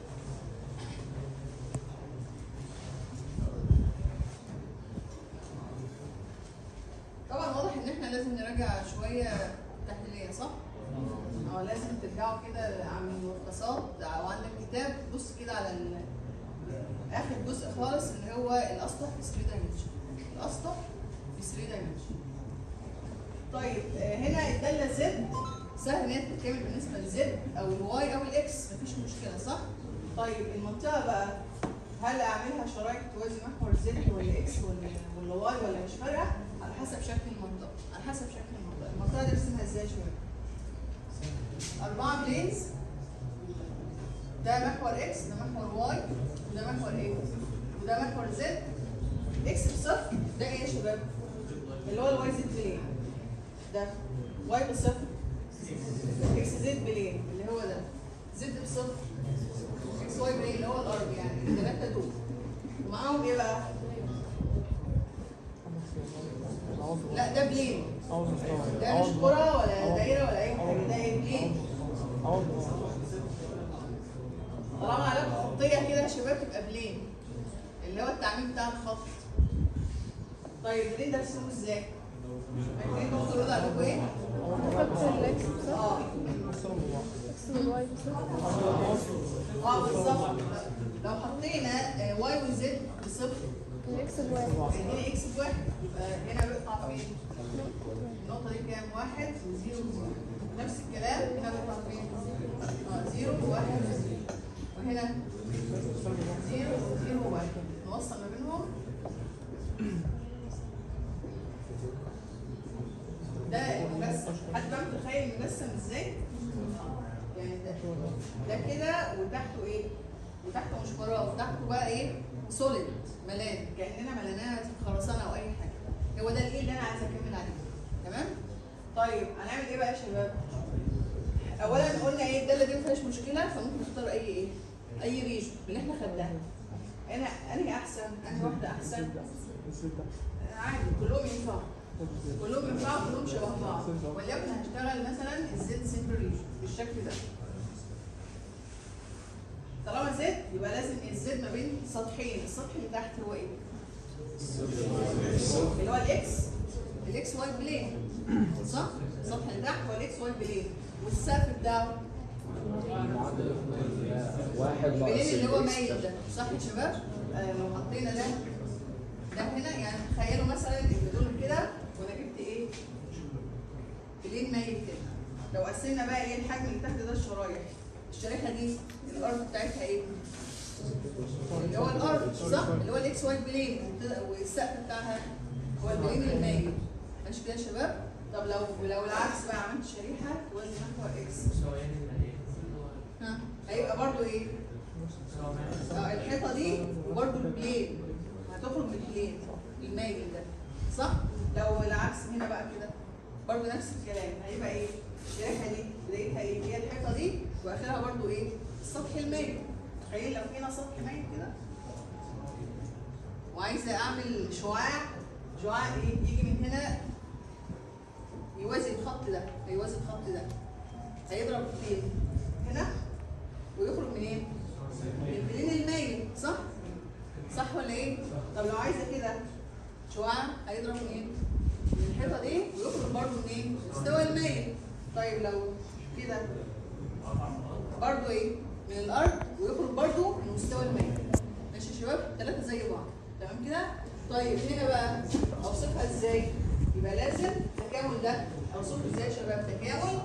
طبعا واضح ان احنا لازم نراجع شويه تحليليه صح؟ اه لازم ترجعوا كده عن الملخصات او عندك كتاب بص كده على ال- اخر جزء خالص اللي هو الاسطح في 3 دايمنشن الاسطح في 3 دايمنشن طيب آه، هنا الداله زد سهل ان هي تتكامل بالنسبه لزد او الواي او الاكس مفيش مشكله صح؟ طيب المنطقه بقى هل اعملها شرايح توازي محور زد ولا اكس ولا ولا واي ولا مش فارقه على حسب شكل المنطقه على حسب شكل المنطقه المنطقه دي ارسمها ازاي شويه أربعة بلينز ده محور إكس ده محور واي وده محور إيه وده محور زد إكس بصفر ده إيه يا شباب؟ اللي هو الواي زد بلين ده واي بصفر إكس زد بلين اللي هو ده زد بصفر إكس واي بلين اللي هو الأرض يعني الثلاثة دول ومعاهم إيه بقى؟ لا ده بلين ده مش كرة ولا دايرة ولا أي حاجة ده إيه بلين طالما علاقة خطية كده يا شباب تبقى بلين اللي هو التعميم بتاع الخط طيب بلين ده بتسموه ازاي؟ عايزين تاخدوا الرد عليكم ايه؟ نحط الاكس بصفر اه اكس والواي بصفر اه بالظبط لو حطينا آه، واي وزد بصفر الاكس بواحد هنا اكس بواحد يبقى هنا بيقطع فين؟ النقطة دي كام؟ واحد وزيرو وواحد. نفس الكلام هنا بيقطع فين؟ اه زيرو وواحد وزيرو وهنا زيرو وزيرو وواحد نوصل ما بينهم ده المجسم حد بقى متخيل المجسم ازاي؟ يعني ده ده كده وتحته ايه؟ وتحته مش فراغ وتحته بقى ايه؟ سوليد ملان كاننا ملاناه خرسانه او اي حاجه هو ده الايه اللي انا عايزه اكمل عليه تمام؟ طيب هنعمل ايه بقى يا شباب؟ اولا قلنا ايه الداله دي ما فيهاش مشكله فممكن نختار اي ايه؟ اي ريجن اللي احنا خدناها انا انهي احسن؟ انهي واحده احسن؟ عادي كلهم ينفعوا كلهم ينفعوا كلهم شبه بعض وليكن هشتغل مثلا الزد سيمبل ريجن بالشكل ده طالما زد يبقى لازم الزد ما بين سطحين السطح اللي تحت هو ايه؟ اللي هو الاكس الاكس واي بلين صح؟ السطح اللي تحت هو الاكس واي بلين والسقف بتاعه واحد ناقص البلين اللي هو الإكس مايل ده. ده صح يا شباب؟ آه لو حطينا ده ده هنا يعني تخيلوا مثلا ان دول كده وانا جبت ايه؟ بلين مايل كده لو قسمنا بقى ايه الحجم اللي تحت ده الشرايح الشريحه دي الارض بتاعتها ايه؟ اللي هو الارض صح؟ اللي هو الاكس واي بلين والسقف بتاعها هو البلين المايل ماشي كده يا شباب؟ طب لو لو العكس بقى عملت شريحه توازي نحو اكس مساويين الايه؟ ها هيبقى برضو ايه؟ اه الحيطه دي وبرده البلين هتخرج من البلين المايل ده صح؟ لو العكس هنا بقى كده برضه نفس الكلام هيبقى ايه؟ الشريحه دي بدايتها ايه؟ هي الحيطه دي واخرها برضه ايه؟ السطح المايل تخيل لو هنا سطح مايل كده وعايزه اعمل شعاع شعاع ايه؟ يجي من هنا يوازي الخط ده هيوازي الخط ده هيضرب فين؟ هنا ويخرج منين؟ من البلين المايل صح؟ صح ولا ايه؟ طب لو عايزه كده شعاع هيضرب منين؟ من الحيطه دي ويخرج برضه منين؟ مستوى المايل طيب لو كده برضه ايه؟ من الارض ويخرج برضه من مستوى المايل ماشي يا شباب؟ ثلاثه زي بعض تمام كده؟ طيب هنا بقى اوصفها ازاي؟ يبقى لازم التكامل ده اوصفه ازاي يا شباب؟ تكامل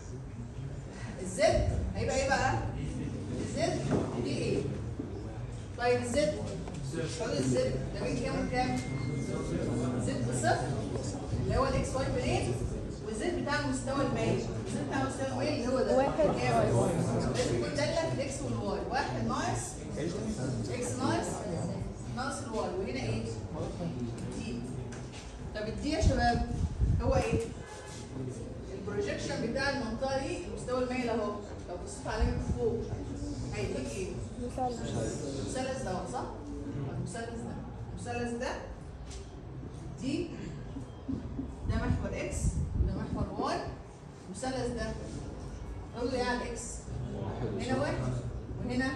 الزد هيبقى ايه بقى؟ الزد دي ايه؟ طيب الزد حدود الزد ده بين كام وكام؟ زد صفر اللي هو الاكس واي بلين والزد بتاع المستوى المائل الزد بتاع المستوى المائل اللي هو ده واحد. كام؟ لازم يكون داله في الاكس والواي واحد ناقص اكس ناقص ناقص الواي وهنا ايه؟ دي طب الدي يا شباب هو ايه؟ البروجيكشن بتاع المنطقه دي المستوى المائل اهو لو بصيت عليه من فوق هيديك ايه؟ مثلث المثلث ده صح؟ المثلث ده المثلث ده دي ده محور اكس وده محور واي المثلث ده قول لي ايه على الاكس؟ هنا واحد وهنا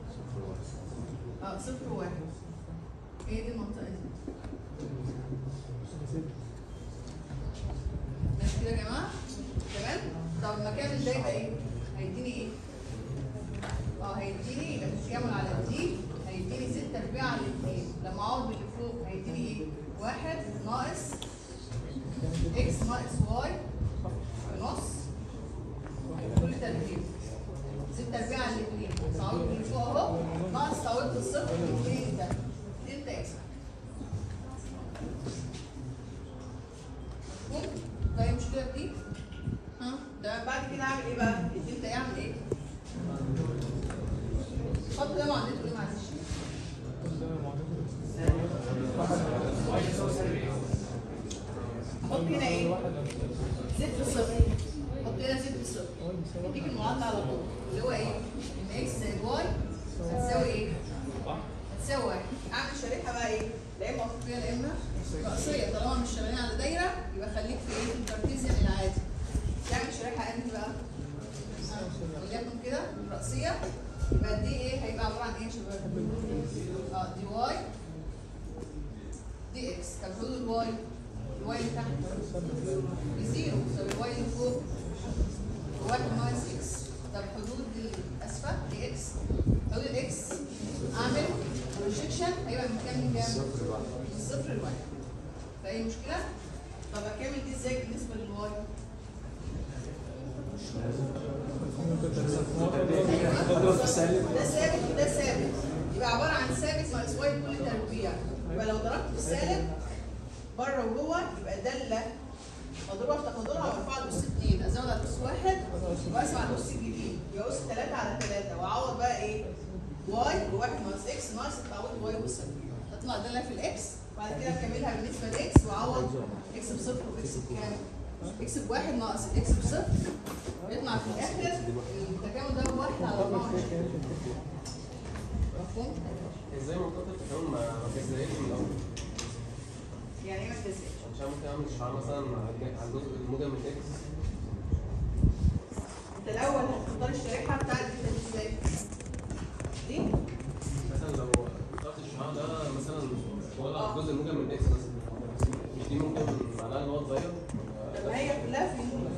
اه صفر وواحد هي دي المنطقة دي ماشي كده يا جماعة؟ تمام؟ طب المكان ده يبقى ايه؟ هيديني ايه؟ اه هيديني يبقى التكامل على دي هيديني 6 ارباع على الاثنين لما اقعد باللي فوق هيديني ايه؟ واحد ناقص اكس ناقص واي في نص كل تربيع 6 ارباع على الاثنين صعود باللي فوق اهو ناقص صعود الصفر الاثنين ده دلتا اكس مفهوم؟ فاهم المشكلة في دي؟ ها؟ تمام بعد كده اعمل ايه بقى؟ الدلتا يعمل ايه؟ حط ده معادلته ايه معلش؟ حط هنا ايه؟ زد صفر حط هنا زد صفر يديك المعادلة على طول اللي هو ايه؟ ان اكس زائد واي هتساوي ايه؟ هتساوي واحد اعمل شريحة بقى ايه؟ لا اما افقية لا اما رأسية طالما مش شغالين على دايرة يبقى خليك في ايه؟ في الكارتيزيان العادي تعمل شريحة انهي بقى؟ وليكن كده رأسية يبقى دي ايه هيبقى عبارة عن ايه يا شباب؟ اه دي واي دي اكس طب حدود الواي الواي اللي تحت بزيرو طب الواي اللي فوق واحد ناقص اكس طب حدود الاسفل دي اكس حدود الاكس اعمل البروجيكشن هيبقى من كام لكام؟ من صفر لواحد فأي مشكلة؟ طب هكمل دي ازاي بالنسبة للواي؟ تضرب في سالب ده ثابت وده ثابت يبقى عباره عن ثابت ناقص واي كل تربيع يبقى لو ضربت في السالب بره وجوه يبقى داله مضروبه في تقديرها وارفعها لاس 2 ازود على اس 1 واقسم على الاس الجديد يبقى اس 3 على 3 واعوض بقى ايه؟ واي بواحد ناقص اكس ناقص تعويض واي بصفر تطلع داله في الاكس بعد كده اكملها بالنسبه لاكس واعوض اكس بصفر واكس بكام؟ اكس بواحد ناقص الاكس بصفر يطلع في الاخر التكامل ده بواحد على 24 مفهوم؟ ازاي منطقة التكامل ما ما تجزئش من الاول؟ يعني ايه ما تجزئش؟ عشان ممكن اعمل اشعار مثلا على على الجزء الموجب من اكس انت الاول هتختار الشريحه بتاعت دي ازاي؟ دي مثلا لو اخترت الشعاع ده مثلا شغال على الجزء الموجب من اكس مثلا مش دي ممكن معناها ان هو اتغير؟ طب ما هي كلها في الموجب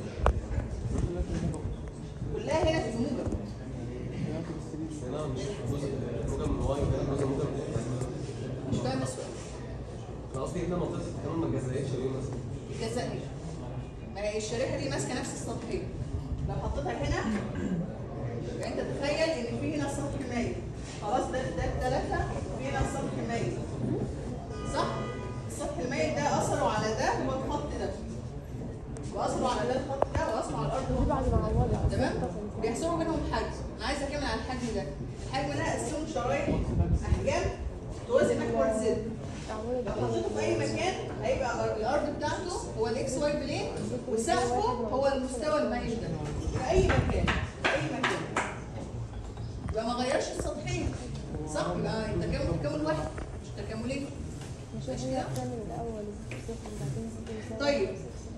كلها هنا في الموجب بس هنا مش جزء موجب من واي وهنا جزء موجب من اكس مش فاهم السؤال انا قصدي هنا منطقة التكامل ما اتجزأتش ليه مثلا؟ الجزائر ما هي الشريحه دي ماسكه نفس السطحين لو حطيتها هنا يبقى انت تخيل ان في هنا سطح مايل خلاص ده ده الثلاثه وفي هنا سطح مايل صح؟ السطح المايل ده اثره على ده هو الخط ده واثره على ده الخط ده واثره على الارض هو بعد ما عوضها تمام بيحسبوا منهم حجم انا عايزه اكمل على الحجم ده الحجم ده اقسمه شرايح احجام توازي محور زد لو حطيته في اي مكان هيبقى الارض بتاعته هو الاكس واي بلين وسقفه هو المستوى المائل ده في اي مكان في اي مكان يبقى ما غيرش السطحين صح يبقى التكامل تكامل واحد مش تكاملين مش ماشي هي كده؟ بتعمل الاول صفر بعدين صفر يساوي طيب.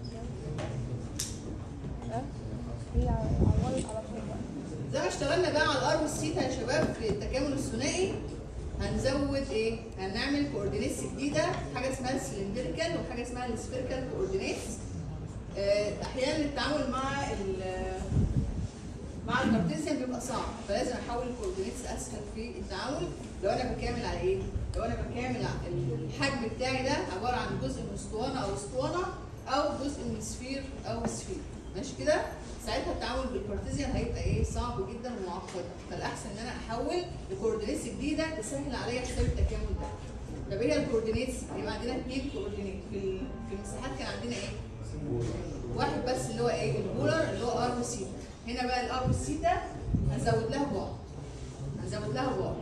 ها هي عوضت على طول بقى زي ما اشتغلنا بقى على الار والثيتا يا شباب في التكامل الثنائي هنزود ايه؟ هنعمل كوردينيتس جديده حاجه اسمها السلندريكال وحاجه اسمها السفيريكال كوردينيتس آه، احيانا التعامل مع ال مع الكارتيزيان بيبقى صعب فلازم احول الكوردينيتس اسهل في التعامل لو انا بكامل على ايه؟ لو انا بكامل على الحجم بتاعي ده عباره عن جزء من اسطوانه او اسطوانه او جزء من سفير او سفير ماشي كده؟ ساعتها التعامل بالكارتيزيان هيبقى ايه؟ صعب جدا ومعقد فالاحسن ان انا احول لكوردينيتس جديده تسهل عليا حساب التكامل ده. طب ايه هي الكوردينيتس؟ يبقى عندنا اثنين كوردينيت في ال- في المساحات كان عندنا ايه؟ واحد بس اللي هو ايه البولر اللي هو ار وسيتا هنا بقى الار والسيتا هنزود لها بعد هنزود لها بعد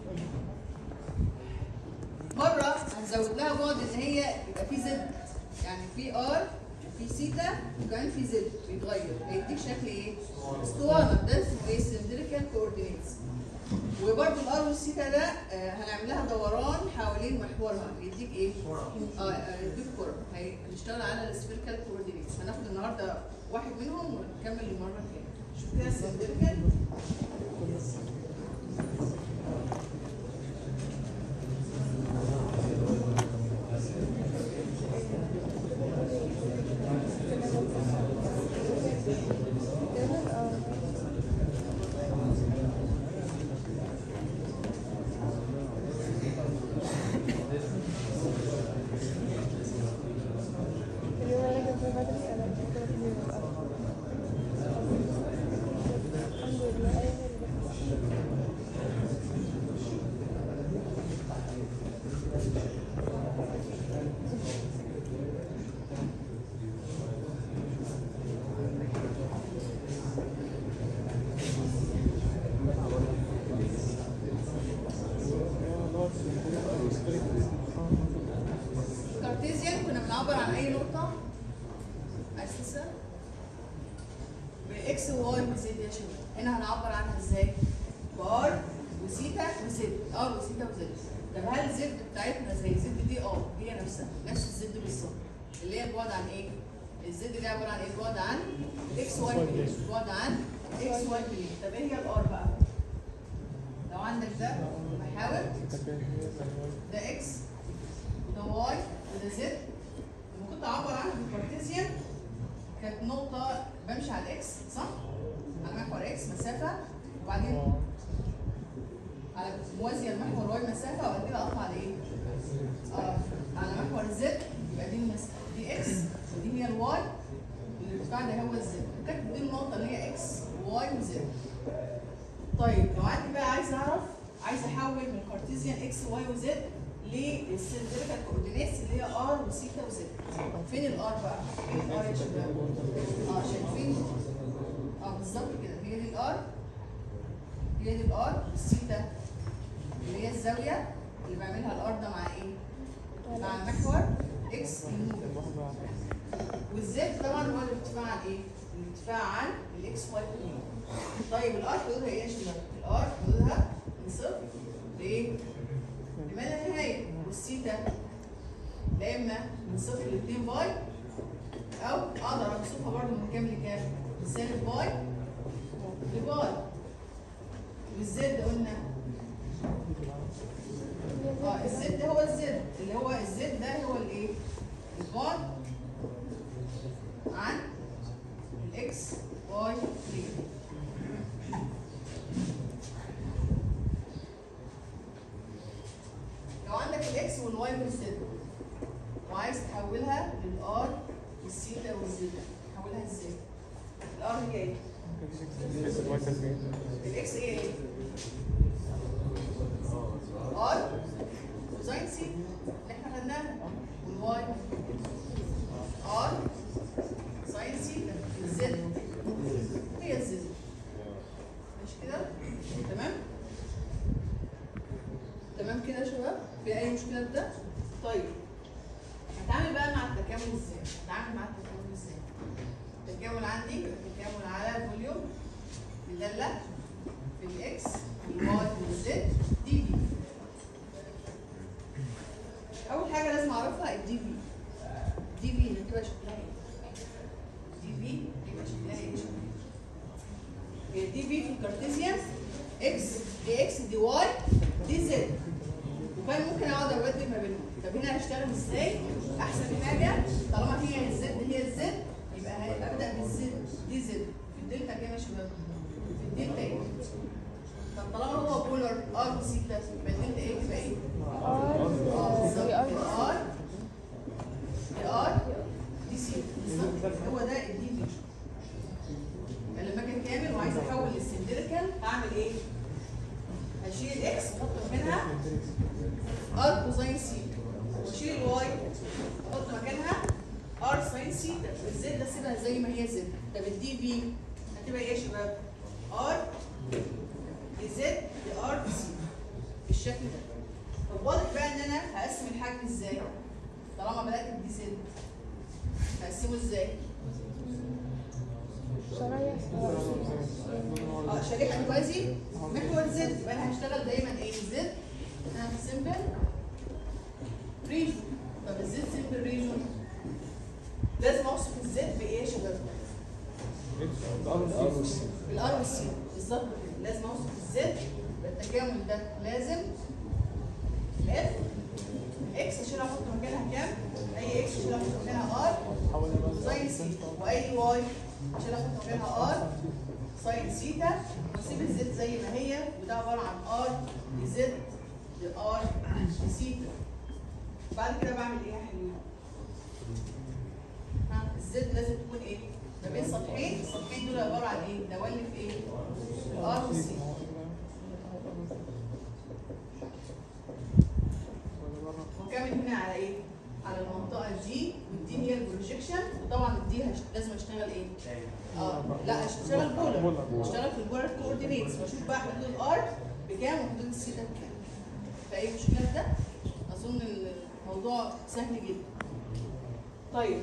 مره هنزود لها بعد ان هي يبقى في زد يعني في ار في سيتا وكمان في زد بيتغير هيديك شكل ايه اسطوانه ده اسمه ايه سلندريكال كوردينيتس وبرده الار والسيتا ده آه، هنعمل لها دوران حوالين محورها يديك ايه؟ اه آه، يديك كرة هي- هنشتغل على السفيريكال كوردينيتس هناخد النهارده واحد منهم ونكمل المره الجايه شوف كده السلندريكال تقريبا اه اليوم اللي كان فيه بدري انا كنت كتير الحمد لله اي كارتيزيان كنا بنعبر عن اي نقطه عايز تسال باكس وواي وزد يا شباب هنا هنعبر عنها ازاي بار وسيتا وزد ار وسيتا وزد طب هل زد بتاعتنا زي زد دي اه هي نفسها نفس الزد بالظبط اللي هي البعد عن ايه الزد دي عباره عن ايه البعد عن اكس واي بلين البعد عن اكس واي بلين طب ايه هي الار بقى لو عندك ده محاور ده اكس وده واي وده زد لما كنت اعبر عنها بالكارتيزيان كانت نقطة بمشي على الاكس صح؟ على محور اكس مسافة وبعدين على موازيه لمحور واي مسافه وبعد كده اقطع على ايه؟ اه على محور زد يبقى دي المس... دي اكس ودي هي الواي والارتفاع ده هو الزد فاكر دي النقطه اللي هي اكس وواي وزد طيب لو عندي بقى عايز اعرف عايز احول من كارتيزيان اكس واي وزد للسيلندريكال كوردينيتس اللي هي ار وسيتا وزد فين الار بقى؟ فين الار يا شباب؟ اه شايفين؟ اه بالظبط كده هي دي الار هي دي الار والسيتا اللي هي الزاويه اللي بعملها الار ده مع ايه؟ مع المحور اكس والزد طبعا هو الارتفاع عن ايه؟ الارتفاع عن الاكس واي كوردينيت طيب الار حدودها ايه يا شباب؟ الار حدودها من صفر لايه؟ لما لا نهايه والسيتا لا اما من صفر ل 2 باي او اقدر اوصفها برضه من كام لكام؟ من سالب باي لباي والزد قلنا اه الزد هو الزد اللي هو الزد ده هو الايه؟ الباي عن الاكس واي 3 لو عندك الاكس والواي والزد وعايز تحولها للار والسيتا والزد تحولها ازاي؟ الار هي ايه؟ الاكس هي ايه؟ ار كوزين سي اللي احنا خدناها والواي ار ساين سيتا الزد هي الزد ماشي كده؟ تمام؟ تمام كده يا شباب؟ في أي مشكلة في ده؟ طيب هتعامل بقى مع التكامل ازاي؟ هتعامل مع التكامل ازاي؟ التكامل عندي التكامل على الفوليوم مدلة في الاكس والواي والزد دي في أول حاجة لازم أعرفها الدي في دي في اللي بتبقى شكلها ايه؟ دي في بيبقى شكلها ايه؟ هي دي في في الكارتيزيان اكس دي اكس دي واي دي زد وكان ممكن اقعد ابدل ما بينهم طب هنا هشتغل ازاي احسن حاجه طالما هي الزد هي الزد يبقى ه- ابدا بالزد دي زد في الدلتا كام يا شباب في الدلتا ايه طب طالما هو بولر ار وسيتا يبقى الدلتا ايه تبقى ايه اه بالظبط ار ار دي ار دي سي بالظبط هو ده الدي في يعني لما اجي كامل وعايز احول للسندريكال هعمل ايه؟ هشيل الاكس واحط مكانها ار كوزين سي واشيل الواي احط مكانها ار ساين سي الزد ده سيبها زي ما هي زد طب الدي في هتبقى ايه يا شباب؟ ار دي زد دي ار دي سي بالشكل ده طب واضح بقى ان انا هقسم الحجم ازاي؟ طالما بدات بدي زد هقسمه ازاي؟ شرايح اه شريحه توازي محور زد يبقى انا هشتغل دايما ايه زد سمبل ريجون طب الزد سمبل ريجون لازم اوصف الزد بايه يا شباب؟ بالار والسي بالظبط كده لازم اوصف الزد بالتكامل ده لازم اف اكس اشيلها احط مكانها كام؟ اي اكس اشيلها احط مكانها ار ساين سي واي واي اشيلها احط مكانها ار ساين سيتا واسيب الزد زي ما هي وده عباره عن ار لزد لار لسيتا بعد كده بعمل ايه يا حلوين؟ ها الزد لازم تكون ايه؟ ما بين سطحين السطحين دول عباره عن ايه؟ دوالي في ايه؟ الار والسي وكامل هنا على ايه؟ على المنطقه دي والدي هي البروجيكشن وطبعا الدي هش... لازم اشتغل ايه؟ اه لا اشتغل بولر اشتغل في البولر كوردينيتس واشوف بقى حدود الار بكام وحدود السيتا بكام فاي مشكله في ده؟ اظن الموضوع سهل جدا طيب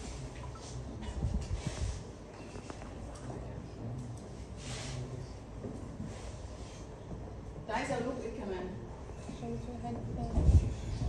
كنت عايزه اقول لكم ايه كمان؟ عشان في حاجة تانية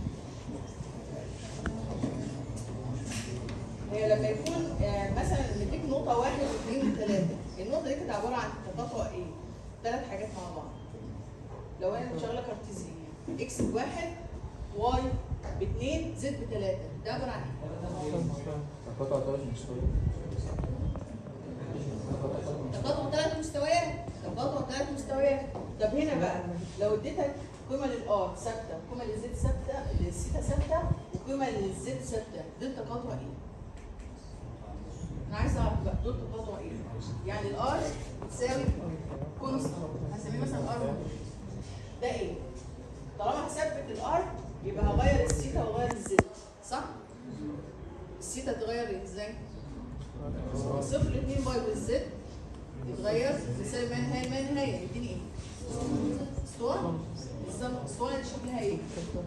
هي لما يكون آه، مثلا نديك نقطة واحد واثنين وثلاثة، النقطة دي كانت عبارة عن تقاطع ايه؟ ثلاث حاجات مع بعض. لو انا شغالة كارتيزية اكس بواحد واي باثنين زد بثلاثة، ده عبارة عن ايه؟ قطع ثلاث مستويات تقاطع ثلاث مستويات، تقاطع ثلاث مستويات طب هنا بقى لو اديتك قيمه للار ثابته وقيمه للزد ثابته للثيتا ثابته وقيمه للزد ثابته دول تقاطع ايه؟ انا عايز اعرف بقى دول تقاطع ايه؟ يعني الار بتساوي كونستنت هسميه مثلا ار ده ايه؟ طالما هثبت الار يبقى هغير الثيتا واغير الزد صح؟ الثيتا تتغير ازاي؟ صفر اتنين باي والزد يتغير لسالب ما نهاية ما نهاية يديني ايه؟ اسطوانة بالظبط اسطوانة دي شكلها ايه؟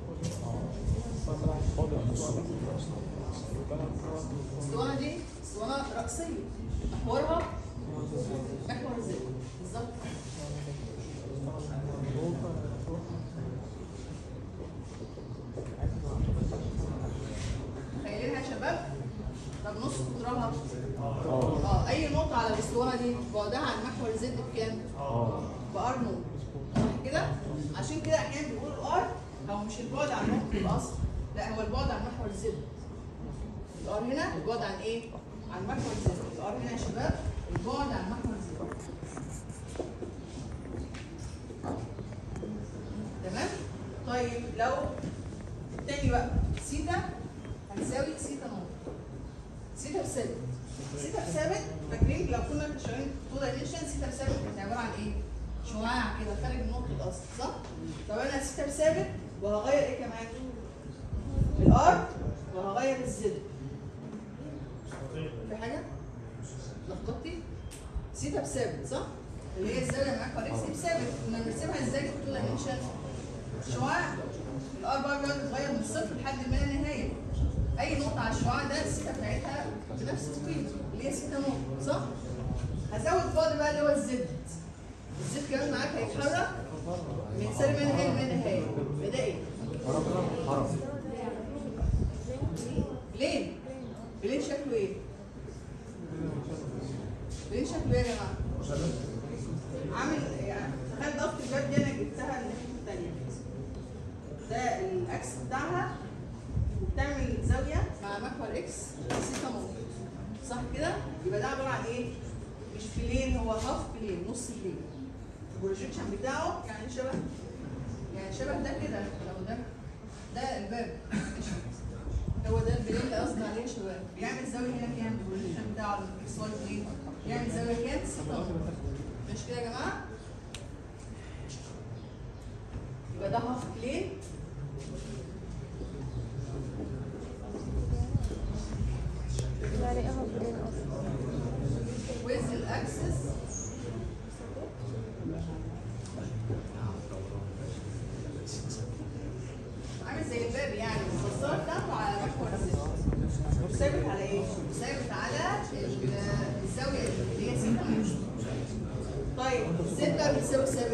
الاسطوانة دي اسطوانة رأسية محورها محور الزد بالظبط متخيلينها يا شباب؟ طب نص قطرها اه اي نقطة على الاسطوانة دي بعدها عن محور زد بكام؟ بار نقطة صح كده؟ عشان كده احيانا بيقولوا الار هو مش البعد عن نقطة الاصل لا هو البعد عن محور زد الار هنا البعد عن ايه؟ عن محور زد الار هنا يا شباب البعد عن محور زد تمام؟ طيب لو تاني بقى سيتا هتساوي سيتا نقطة سيتا بثابت سيتا بثابت فاكرين لو كنا شغالين تو دايمنشن سيتا بثابت كانت عباره عن ايه؟ شعاع كده خارج من نقطه الاصل صح؟ طب انا سيتا بثابت وهغير ايه كمان؟ الار وهغير الزد في حاجه؟ لخبطتي؟ سيتا بثابت صح؟ اللي هي الزاويه معاك اكس دي بثابت كنا بنرسمها ازاي في تو دايمنشن؟ شعاع الار بقى بيقعد يتغير من صفر لحد ما لا نهايه اي نقطه على الشعاع ده السيتا بتاعتها بنفس القيمه اللي هي سيتا نقطه صح؟ هزود بعد بقى اللي هو الزد الزد كمان معاك هيتحرك من سالب ما نهايه لما نهايه يبقى ده ايه؟ ليه؟ بلين شكله ايه؟ بلين شكله ايه يا جماعه؟ عامل يعني تخيل ضغط الباب دي انا جبتها الناحيه الثانيه ده الاكس بتاعها وبتعمل زاويه مع محور اكس سيتا نقطه صح كده؟ يبقى ده عباره عن ايه؟ مش بلين هو هاف بلين نص بلين البروجيكشن بتاعه يعني شبه يعني شبه ده كده لو ده ده الباب هو ده البلين اللي قصدي عليه يا شباب بيعمل زاويه هنا كام؟ البروجيكشن بتاعه الاكس واي بلين يعمل زاويه كام؟ سيتا نقطه مش كده يا جماعه؟ يبقى ده هاف بلين يعني ايه هو بلين اصلا with الاكسس عامل زي الباب يعني الصار بتاعته على محور الزد ثابت على ايه؟ ثابت على ال- الزاويه اللي هي سيتا طيب الزد ده بيساوي ثابت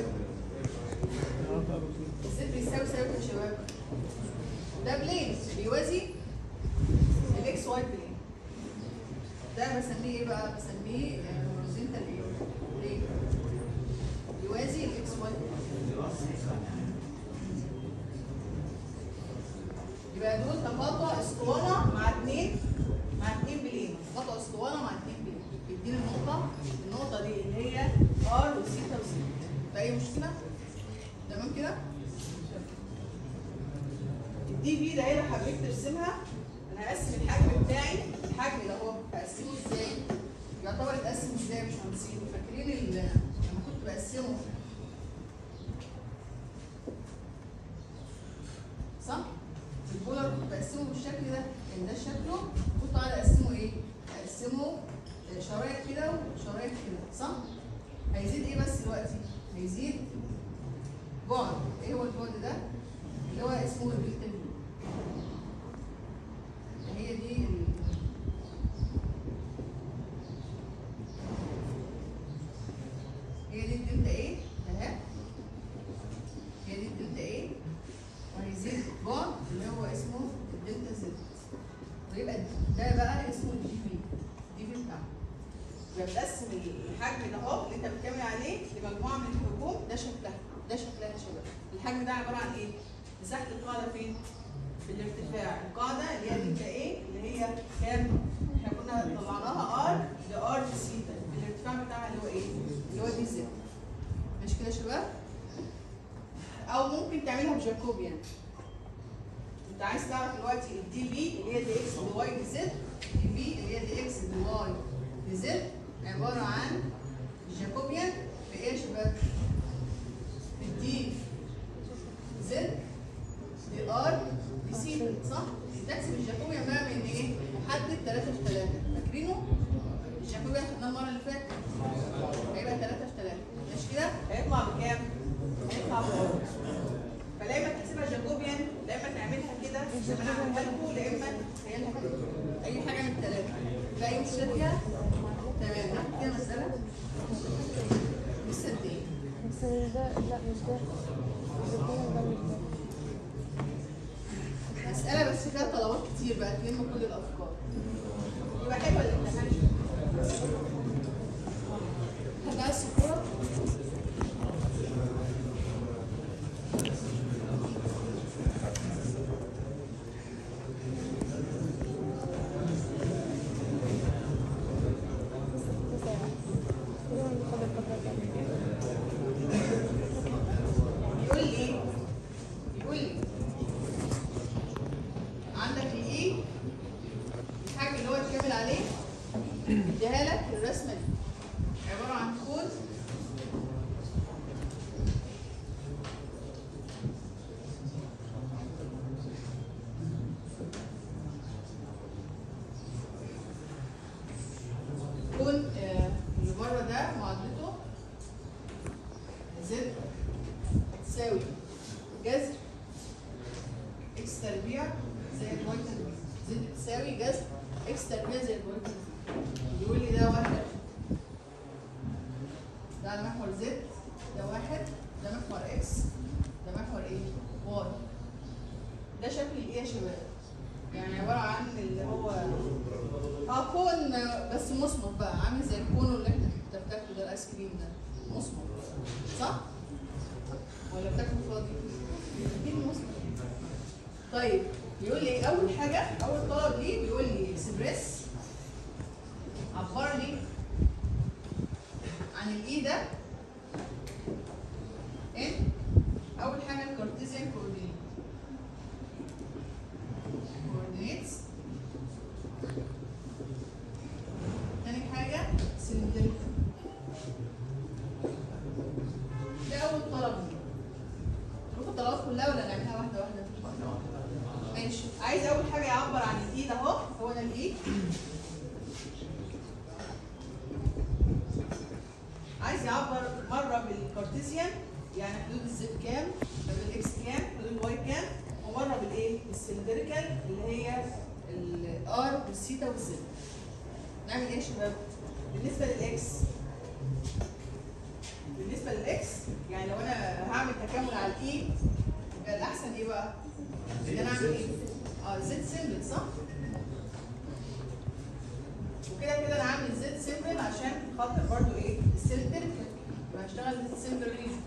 الزد بيساوي ثابت يا شباب ده بلين بيوازي الاكس واي بلين ده بسميه ايه بقى؟ بسميه هوريزونتال ايه؟ ليه؟ يوازي الاكس واي يبقى دول تقاطع اسطوانه مع اثنين مع اثنين بلين تقاطع اسطوانه مع اثنين بلين يديني النقطه النقطه دي اللي هي ار وسيتا وسيتا في اي مشكله؟ تمام كده؟ الدي في دايره حبيت ترسمها انا هقسم الحجم بتاعي الحجم ده اهو هقسمه ازاي؟ يعتبر اتقسم ازاي يا باشمهندسين؟ فاكرين ال- لما كنت بقسمه صح؟ البولر كنت بقسمه بالشكل ده كان ده شكله كنت قاعد اقسمه ايه؟ اقسمه شرايط كده وشرايط كده صح؟ هيزيد ايه بس دلوقتي؟ هيزيد بعد ايه هو البعد ده؟ اللي هو اسمه الدلتا في هي دي ال- هي دي الدلتا ايه؟ اهي هي دي الدلتا ايه؟ وهيزيد بعد اللي هو اسمه الدلتا زد ويبقى ده بقى اسمه الدي في الدي في بتاعه يبقى بتقسم الحجم ده اهو اللي انت بتكمل عليه لمجموعه من الحجوم ده شكلها ده شكلها يا شباب الحجم ده عباره عن ايه؟ مساحه القاعده فين؟ في الارتفاع القاعده اللي هي دلتا ايه اللي هي كام؟ احنا كنا طلعناها ار لار سيتا الارتفاع بتاعها اللي هو ايه؟ اللي هو دي زد انت عايز تعرف دلوقتي الدي بي اللي هي دي اكس دي واي دي زد دي بي اللي هي دي اكس دي واي دي زد عباره عن جاكوبيان في ايه يا شباب؟ في الدي زد دي ار دي سي صح؟ تحسب الجاكوبيان بقى من ايه؟ محدد 3 في 3 فاكرينه؟ الجاكوبيان خدناه المره اللي فاتت هيبقى 3 في 3 مش كده؟ هيطلع بكام؟ هيطلع بواحد فلا اما تحسبها جاكوبيان لا اما تعملها كده زي ما انا عملتها لكم لا اما تخيلها اي حاجه من الثلاثه لا اي مشكله فيها تمام ناخد كده مساله لسه قد ايه؟ بس مش ده لا مش ده الاتنين ده مش ده مساله بس فيها طلبات كتير بقى تلم كل الافكار يبقى حلوه الامتحان حد عايز الصوره؟ تسعة كده هناخد الفترة الجاية يقول لي ايه؟ يقول لي عندك الايه الحاجه اللي هو الكامل عليه اديها لك الرسمه دي عباره عن كود كون آه، اللي بره ده معادلته زد تساوي جذر اكس تربيع زائد واي تربيع زد تساوي جذر اكس تربيع زائد واي تربيع يقول لي ده واحد ده على محور زد ده واحد ده محور اكس ده محور ايه؟ واي ده شكل الايه يا شباب؟ يعني عبارة عن اللي هو اه كون بس مصمت بقى عامل زي الكون اللي احنا انت بتاكله ده الايس كريم ده مصمت صح؟ ولا بتاكله فاضي؟ اكيد مصمت طيب بيقول لي اول حاجه اول طلب ليه بيقول لي اكسبريس عبر لي عن الاي ده ان اول حاجه الكارتيزيان كوردينيت coordinates تاني حاجة cylindrical ده أول طلب نشوف الطلبات كلها ولا نعملها واحدة واحدة؟ ماشي عايز أول حاجة يعبر عن الإيد أهو هو ده الإيد عايز يعبر مرة بالكارتيزيان يعني حدود الزد كام حدود الاكس كام حدود الواي كام ومرة بالايه السلندريكال اللي هي الار والثيتا والزد نعمل ايه يا شباب بالنسبة للاكس بالنسبة للاكس يعني لو انا هعمل تكامل على الاي يبقى الاحسن ايه بقى؟ ان انا اعمل ايه؟ اه زد سيمبل صح؟ وكده كده انا عامل زد سيمبل عشان خاطر برضو ايه؟ السلندريكال يبقى هشتغل زد سيمبل ريجن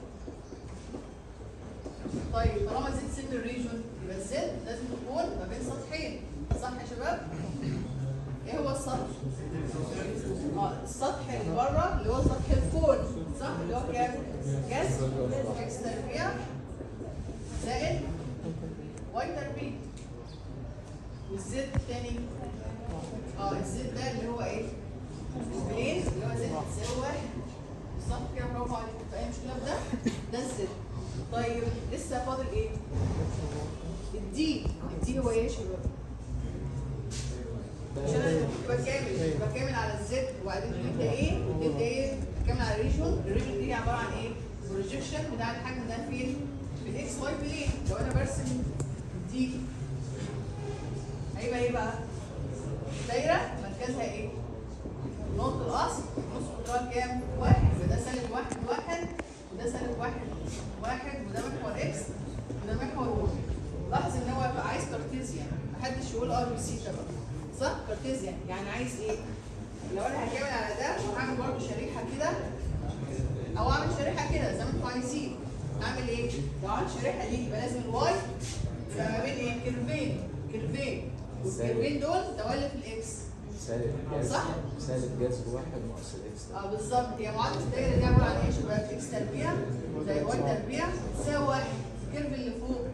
طيب طالما زد سيمبل ريجن يبقى الزد لازم تكون ما بين سطحين صح يا شباب؟ ايه هو السطح؟ اه السطح اللي بره اللي هو سطح الكون صح؟ اللي هو كام؟ جذر اكس تربيع زائد واي تربيع والزد الثاني اه الزد ده اللي هو ايه؟ البلين اللي هو زد تساوي واحد بالظبط كده برافو عليك في اي مشكله في ده؟ ده الزد طيب لسه فاضل ايه؟ الدي الدي هو ايه يا شباب؟ عشان انا يبقى كامل يبقى كامل على الزد وبعدين الدلتا ايه والدلتا ايه كامل على الريجون الريجون دي عباره عن ايه؟ بروجيكشن بتاع الحجم ده فين؟ في الاكس واي بلين لو انا برسم دي هيبقى ايه بقى؟ دايره مركزها ايه؟ نقطة الأصل نص قطرها كام؟ واحد يبقى ده سالب واحد واحد وده سالب واحد واحد وده محور اكس وده محور واي لاحظ ان هو بقى عايز كارتيزيان محدش يقول ار وسيتا بقى صح؟ كارتيزيان يعني عايز ايه؟ لو انا هكمل على ده وهعمل برضه شريحة كده او اعمل شريحة كده زي ما انتوا عايزين اعمل ايه؟ لو عملت شريحة دي يبقى لازم الواي يبقى ما بين ايه؟ كيرفين كيرفين والكيرفين دول توالف الاكس سالب جذر صح؟ سالب جذر واحد ناقص الاكس ده. اه بالظبط هي معادله الدايره دي عباره عن ايه يا شباب؟ اكس تربيع زائد واي تربيع تساوي واحد الكيرف اللي فوق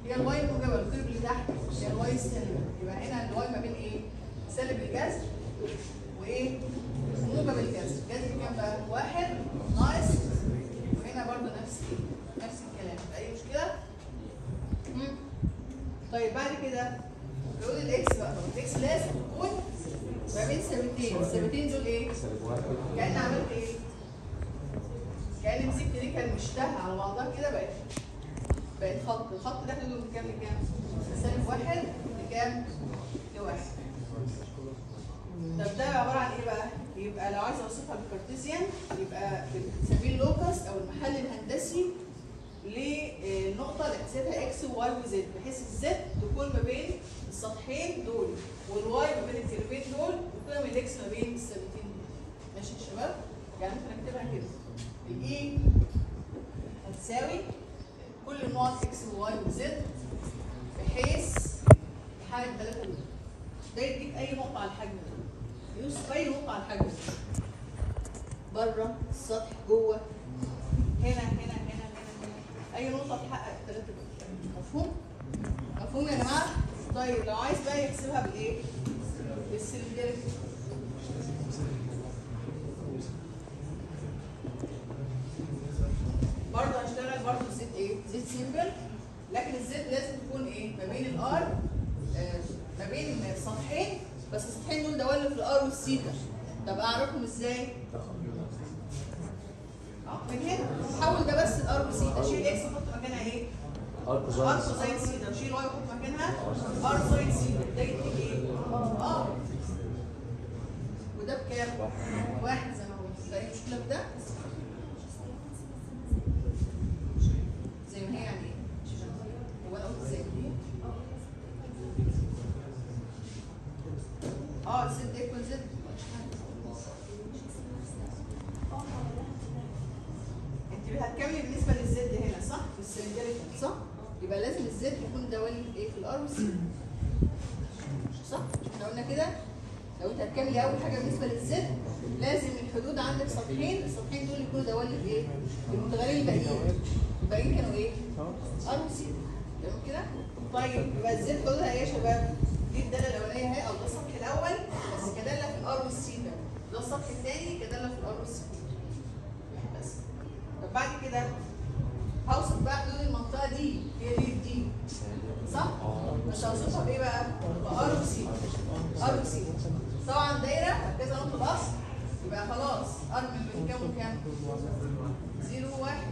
هي الواي موجبه الكيرف اللي تحت هي الواي السالبه يبقى هنا الواي ما بين ايه؟ سالب الجذر وايه؟ موجب الجذر الجذر كام بقى؟ واحد ناقص وهنا برضه نفس ايه؟ نفس الكلام اي مشكله؟ مم. طيب بعد كده نقول الاكس بقى طب الاكس لازم تكون ما بين ثابتين الثابتين دول ايه؟ سالب واحد كأن عملت ايه؟ كأن مسكت دي كان مشتهى على بعضها كده بقت بقت خط الخط ده حدوده من كام لكام؟ من سالب واحد لكام؟ لواحد طب ده عبارة عن ايه بقى؟ يبقى لو عايز اوصفها بالكارتيزيان يبقى بنسميه اللوكس او المحل الهندسي للنقطة اللي حسابها اكس وواي وزد بحيث الزد تكون ما بين السطحين دول والواي ما بين الكيرفين دول وقيم الاكس ما بين الثابتين دول ماشي يا شباب؟ يعني ممكن اكتبها كده الاي هتساوي كل النقط اكس وواي وزد بحيث حاجة ثلاثة دول ده يديك اي نقطة على الحجم ده يوصف اي نقطة على الحجم ده بره السطح جوه هنا هنا هنا هنا هنا اي نقطة تحقق الثلاثة دول مفهوم؟ مفهوم يا جماعة؟ طيب لو عايز بقى يحسبها بالايه؟ بالسلندريك برضه هشتغل برضه زد ايه؟ زد سيمبل لكن الزد لازم تكون ايه؟ ما بين الار آه ما بين السطحين بس السطحين دول دوالي في الار والسيتا طب اعرفهم ازاي؟ اه من هنا حول ده بس الار والسيتا شيل اكس وحط مكانها ايه؟ ارك ار زاين كوزين سيتا وشيل واي وحط مكانها ار ساين سيتا ده يديك ايه؟ اه وده بكام؟ واحد زي ما هو ده ايه مشكله في ده؟ زي ما هي يعني ايه؟ هو انا قلت زي ما هي؟ اه زد ايكوال زد انت هتكملي بالنسبه للزد هنا صح؟ في السلندريكال صح؟ يبقى لازم الزد يكون دوالي في ايه؟ في الار والسي صح؟ احنا قلنا كده لو انت هتكملي اول حاجه بالنسبه للزد لازم الحدود عندك سطحين السطحين دول يكونوا دوالي في ايه؟ في المتغيرين الباقيين الباقيين كانوا ايه؟ ار وسي تمام كده؟ طيب يبقى الزد حدودها ايه يا شباب؟ دي الداله الاولانيه اهي او ده السطح الاول بس كداله في الار والسي ده ده السطح الثاني كداله في الار والسي بس طب بعد كده هوصف بقى حدود المنطقه دي هي دي دي صح؟ بس هوصفها بايه بقى؟ بار وسي ار وسي طبعا دايره كذا نقطه الاصل يبقى خلاص ار من بين كام وكام؟ 0 1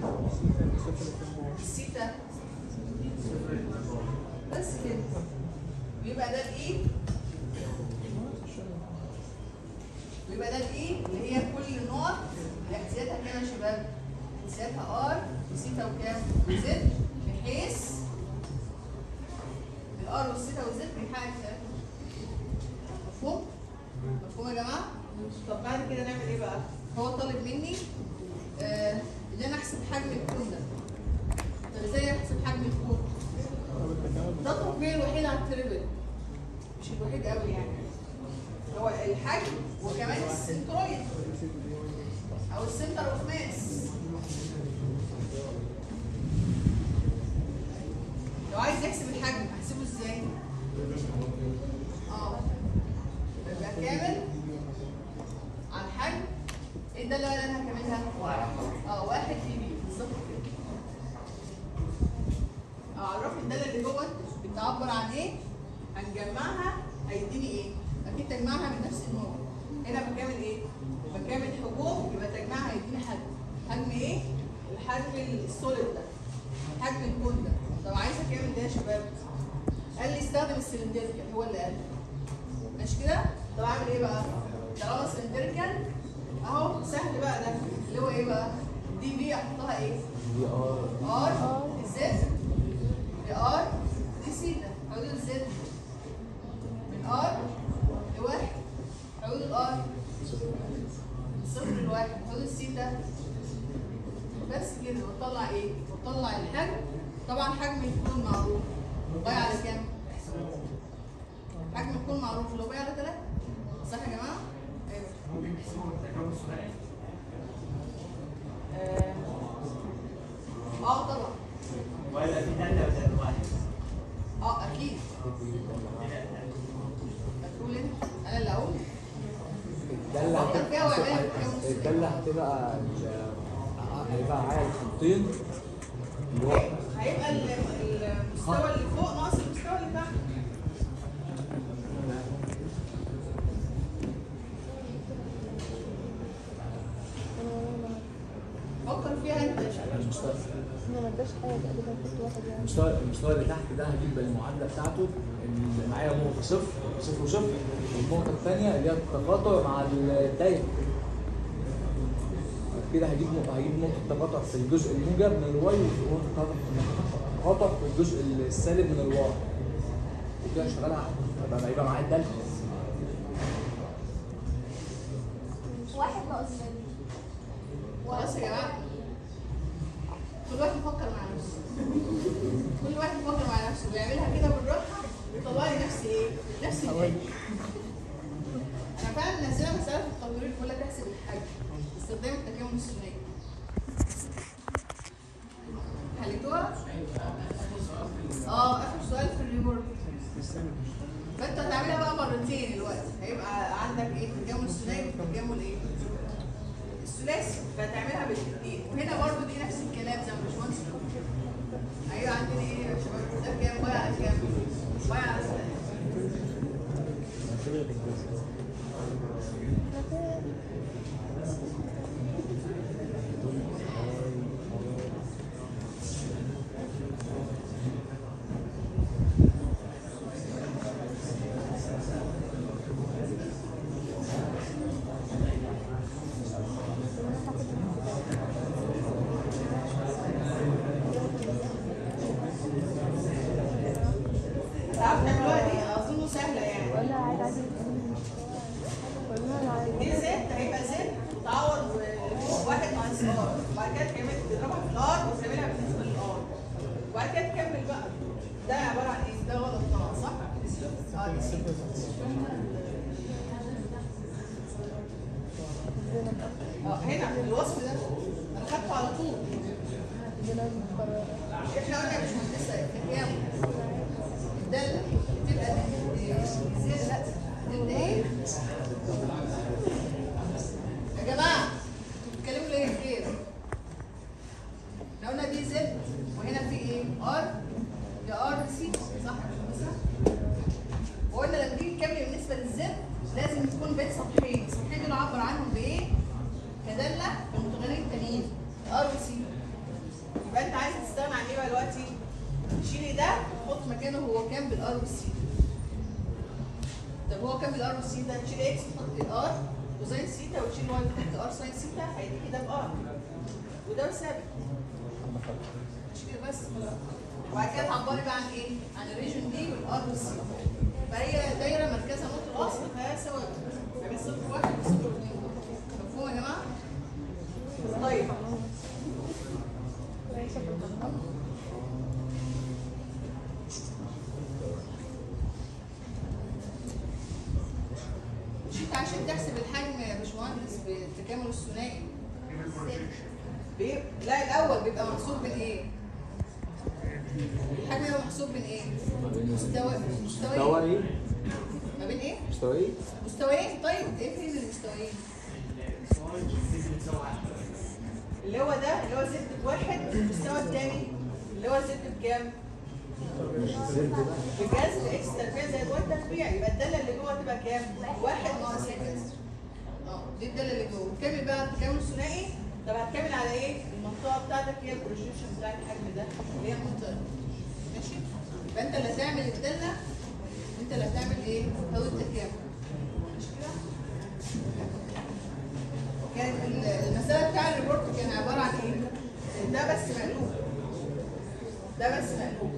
6 بس كده ويبقى ده الايه؟ ويبقى ده الايه اللي هي كل النقط اللي احتياجها كام يا شباب؟ احتياجها ار وسيتا وكام؟ وزد بحيث الار والسيتا والزد بيحقق الثلاثة مفهوم؟ مفهوم يا جماعة؟ طب بعد كده نعمل ايه بقى؟ هو طالب مني آه ان انا احسب حجم الكون ده طب ازاي احسب حجم الكون؟ ده التطبيق الوحيد على التريبل مش الوحيد قوي يعني هو الحجم وكمان السنترويد او السنتر اوف ماس لو عايز يحسب الحجم هحسبه ازاي؟ اه يبقى كامل على الحجم ايه الداله اللي انا هكملها؟ اه واحد في بي بالظبط كده اه عرف الداله اللي جوه بتعبر عن ايه؟ هنجمعها هيديني ايه؟ اكيد تجمعها من نفس النوع هنا بكامل ايه؟ بكامل حجوم يبقى تجمعها هيديني حجم حجم ايه؟ الحجم السوليد ده حجم الكون ده طب عايزه كامل ده يا شباب قال لي استخدم السلندريكال هو اللي قال ماشي كده طب اعمل ايه بقى طالما سلندريكال اهو سهل بقى ده اللي هو ايه بقى دي بي احطها ايه دي ار ار زد دي ار دي سيتا حدود الزد من ار لواحد حدود الار صفر لواحد حدود السيتا بس كده وتطلع ايه؟ وتطلع الحجم طبعا حجم الكون معروف باي على كام؟ حجم الكون معروف لو باي على 3 صح يا جماعه؟ ايوه ممكن تكون تكرار ثنائي اه آه طبعا ولا في ثلاثة وزائد واحد الداله هتبقى ال- هيبقى معايا الخطين اللي هو هيبقى ال- المستوى اللي فوق ناقص المستوى اللي تحت فكر فيها انت يا شباب المستوى ما مداش حاجة تقريبا كنت واحد يعني المستوى المستوى اللي تحت ده هجيب المعادله بتاعته اللي معايا نقطه صفر صفر وصفر والنقطه الثانيه اللي هي التقاطع مع الدايره كده هجيب نقطه هجيب نقطه تقاطع في الجزء الموجب من الواي ونقطه تقاطع في الجزء السالب من الواي وكده شغالها يبقى يبقى معايا الدالتا واحد ناقص زد خلاص يا جماعه كل واحد يفكر مع نفسه كل واحد يفكر مع نفسه ويعملها كده بالراحه ويطلع لي نفس ايه؟ نفس الحاجه انا فعلا نازله مساله في التمرين بقول لك احسب الحاجه باستخدام التكامل الثنائي حليتوها؟ اه اخر سؤال في الريبورت فانت هتعملها بقى مرتين دلوقتي هيبقى عندك ايه التكامل الثنائي والتكامل ايه؟ الثلاثي فتعملها بالاثنين وهنا برضو دي نفس الكلام زي ما باشمهندس بيقول. ايوه عندنا ايه يا شباب ده كام بايع على كام؟ بايع على ثلاثة. تعرف تعملوها دي اظن سهله يعني ولا عادي عادي ولا عادي دي زد هيبقى زد وتعوض ب- واحد ناقص ار وبعد كده تكمل تضربها في الار وتعملها بالنسبه للار وبعد كده تكمل بقى ده عباره عن ايه؟ ده غلط طبعا صح؟ اه دي سي اه هنا الوصف ده انا خدته على طول لازم تقرر احنا قلنا يا باشمهندسه التكامل الداله بتبقى زياده لا ضد ايه؟ يا جماعه بتتكلموا ليه كتير؟ احنا قلنا دي زد وهنا في ايه؟ ار ده ار سي صح يا باشمهندسه؟ وقلنا لما تيجي تكمل بالنسبه للزد لازم تكون بين سطحين، السطحين دول عبر عنهم بايه؟ كداله المتغيرين التانيين ار وسي يبقى انت عايز تستغنى عن ايه بقى دلوقتي؟ شيلي ده وحط مكانه هو كام بالار والسي طب هو كام بالار والسي ده تشيل اكس وتحط الار وزين سيتا وتشيل واي وتحط ار ساين سيتا هيديكي ده بار وده ثابت شيلي بس وبعد كده تعبري بقى عن ايه؟ عن الريجن دي والار والسي فهي دايره مركزها نقطه الاصل فهي ثوابت ما بين صفر واحد وصفر واثنين مفهوم يا جماعه؟ طيب مش انت عشان تحسب الحجم يا باشمهندس بالتكامل الثنائي بي- لا الاول بيبقى محسوب من ايه؟ الحجم بيبقى محسوب من ايه؟ مستوى مستوى مستويين ايه؟ ما بين ايه؟ مستوى ايه؟ مستويين طيب ايه فين المستويين؟ اللي هو ده اللي هو زد بواحد المستوى الثاني اللي هو زد بكام؟ مش الزد بقى بجذر اكس تربيع زائد واي تربيع يبقى الداله اللي جوه تبقى كام؟ واحد ناقص اكس اه دي الداله اللي جوه كمل بقى التكامل الثنائي طب هتكمل على ايه؟ المنطقه بتاعتك هي البروجيكشن بتاع الحجم ده اللي هي المنطقه دي. ماشي؟ يبقى انت اللي هتعمل الداله انت اللي هتعمل ايه؟ هو التكامل مش كده؟ كانت ال- المسألة بتاع الريبورت كان عبارة عن ايه؟ ده بس مقلوب ده بس مقلوب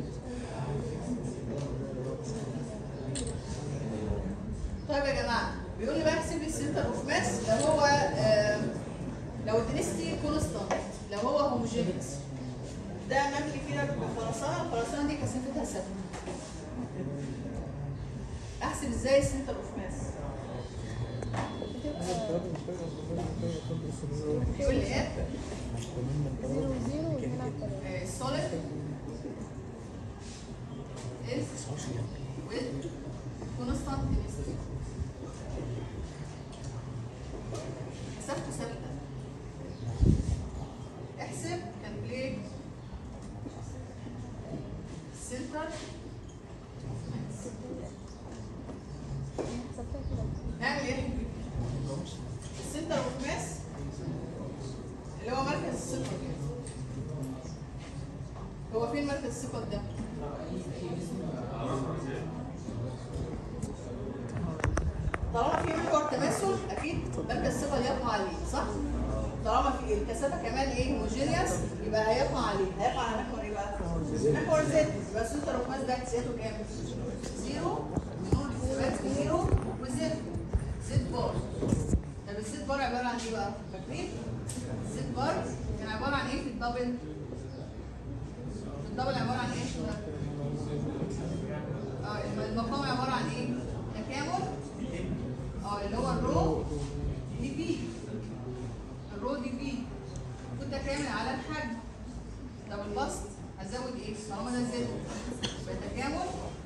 طيب يا جماعة بيقول لي بقى احسب لي السنتر اوف ماس لو هو آه لو الدنستي كونستانت لو هو هوموجينيس ده مملي كده بخرسانة الخرسانة دي كثافتها ثابتة احسب ازاي السنتر اوف ماس بيقول لي ايه؟ زيرو زيرو واثنين على التلاتة solid is with constant density مسافته ثابته الثقل ده طالما في محور تماثل اكيد مبدا الثقل يقع عليه صح طالما في الكثافه كمان ايه هوموجينيوس يبقى هيقع عليه هيقع على محور ايه بقى محور زد يبقى السنتر اوف ماس ده احتياطه كام زيرو نقول حسابات زيرو وزد زد بار طب الزد بار عباره عن ايه بقى فاكرين الزد بار كان عباره عن ايه في الدبل الدبل عباره عن ايه شو ده اه المقام عباره عن ايه تكامل اه اللي هو الرو دي بي الرو دي بي كنت كامل على الحجم طب البسط هزود ايه طالما ده زد يبقى تكامل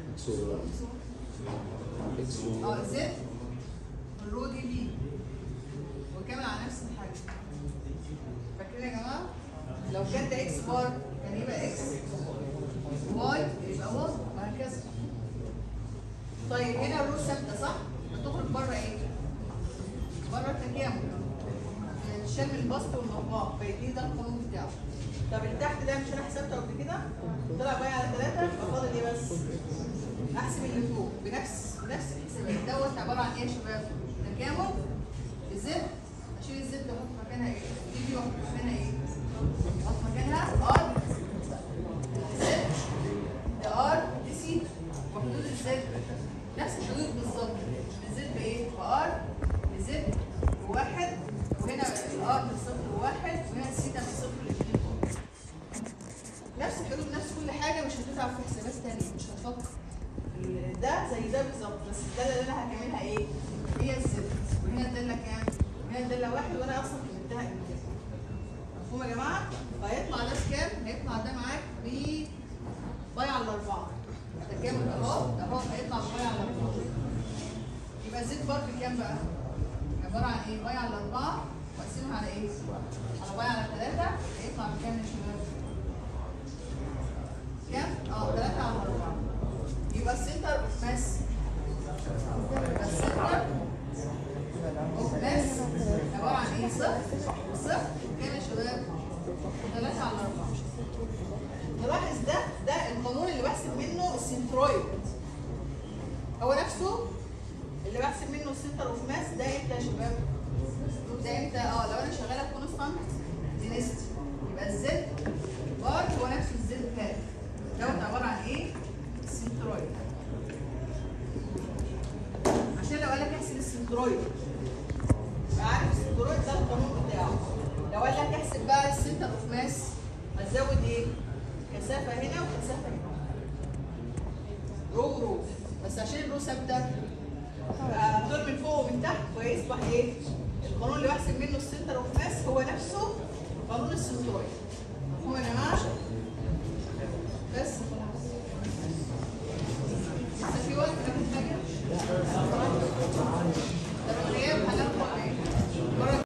اه زد الرو دي بي وكامل على نفس الحجم فاكرين يا جماعه لو كان ده اكس بار كان يبقى اكس واي يبقى واي وهكذا طيب هنا الرو ثابته صح؟ بتخرج بره ايه؟ بره التكامل شال من البسط والمقام فيديه ده القانون بتاعه طب اللي تحت ده مش انا حسبته قبل كده طلع بقى على ثلاثه يبقى فاضل ايه بس؟ احسب اللي فوق بنفس بنفس الحسابات دوت عباره عن ايه يا شباب؟ تكامل الزد اشيل الزد واحط مكانها ايه؟ دي دي واحط مكانها ايه؟ احط مكانها ار زد ده ار دي سي وحدود الزد نفس الحدود بالظبط الزد بايه؟ بار لزد بواحد وهنا الار من صفر لواحد وهنا السيتا من صفر لاثنين نفس الحدود نفس كل حاجه مش هتتعب في حسابات تانية مش هتفكر ال- ده زي ده بالظبط بس الداله اللي انا هكملها ايه؟ هي الزد وهنا الداله كام؟ وهنا الداله واحد وانا اصلا كملتها قبل كده مفهوم يا جماعه؟ فهيطلع ده بكام؟ هيطلع ده معاك ب باي على الاربعه تكامل اهو اهو هيطلع باي على الاربعه يبقى زد بار بكام بقى؟ عباره عن ايه؟ باي على اربعه واقسمها على ايه؟ على باي على ثلاثه هيطلع بكام يا شباب؟ كام؟ اه 3 على 4 يبقى السنتر اوف ماس يبقى السنتر اوف ماس عباره عن ايه؟ صفر صفر كام يا شباب؟ 3 على 4 نلاحظ ده ده القانون اللي بحسب منه السنترويد هو نفسه اللي بحسب منه السنتر اوف ماس ده امتى يا شباب؟ ده امتى؟ اه لو انا شغاله كونستانت دينست يبقى الزد بار هو نفس الزد كام دوت عباره عن ايه؟ السنترويد عشان لو قال لك احسب السنترويد يبقى عارف السنترويد ده القانون بتاعه لو قال لك احسب بقى السنتر اوف ماس هتزود ايه؟ كثافه هنا وكثافه هنا رو رو بس عشان الرو ثابته يبقى دول من فوق ومن تحت ويصبح ايه؟ القانون اللي بحسب منه السنتر اوف ماس هو نفسه قانون السنترويد مفهوم يا جماعه؟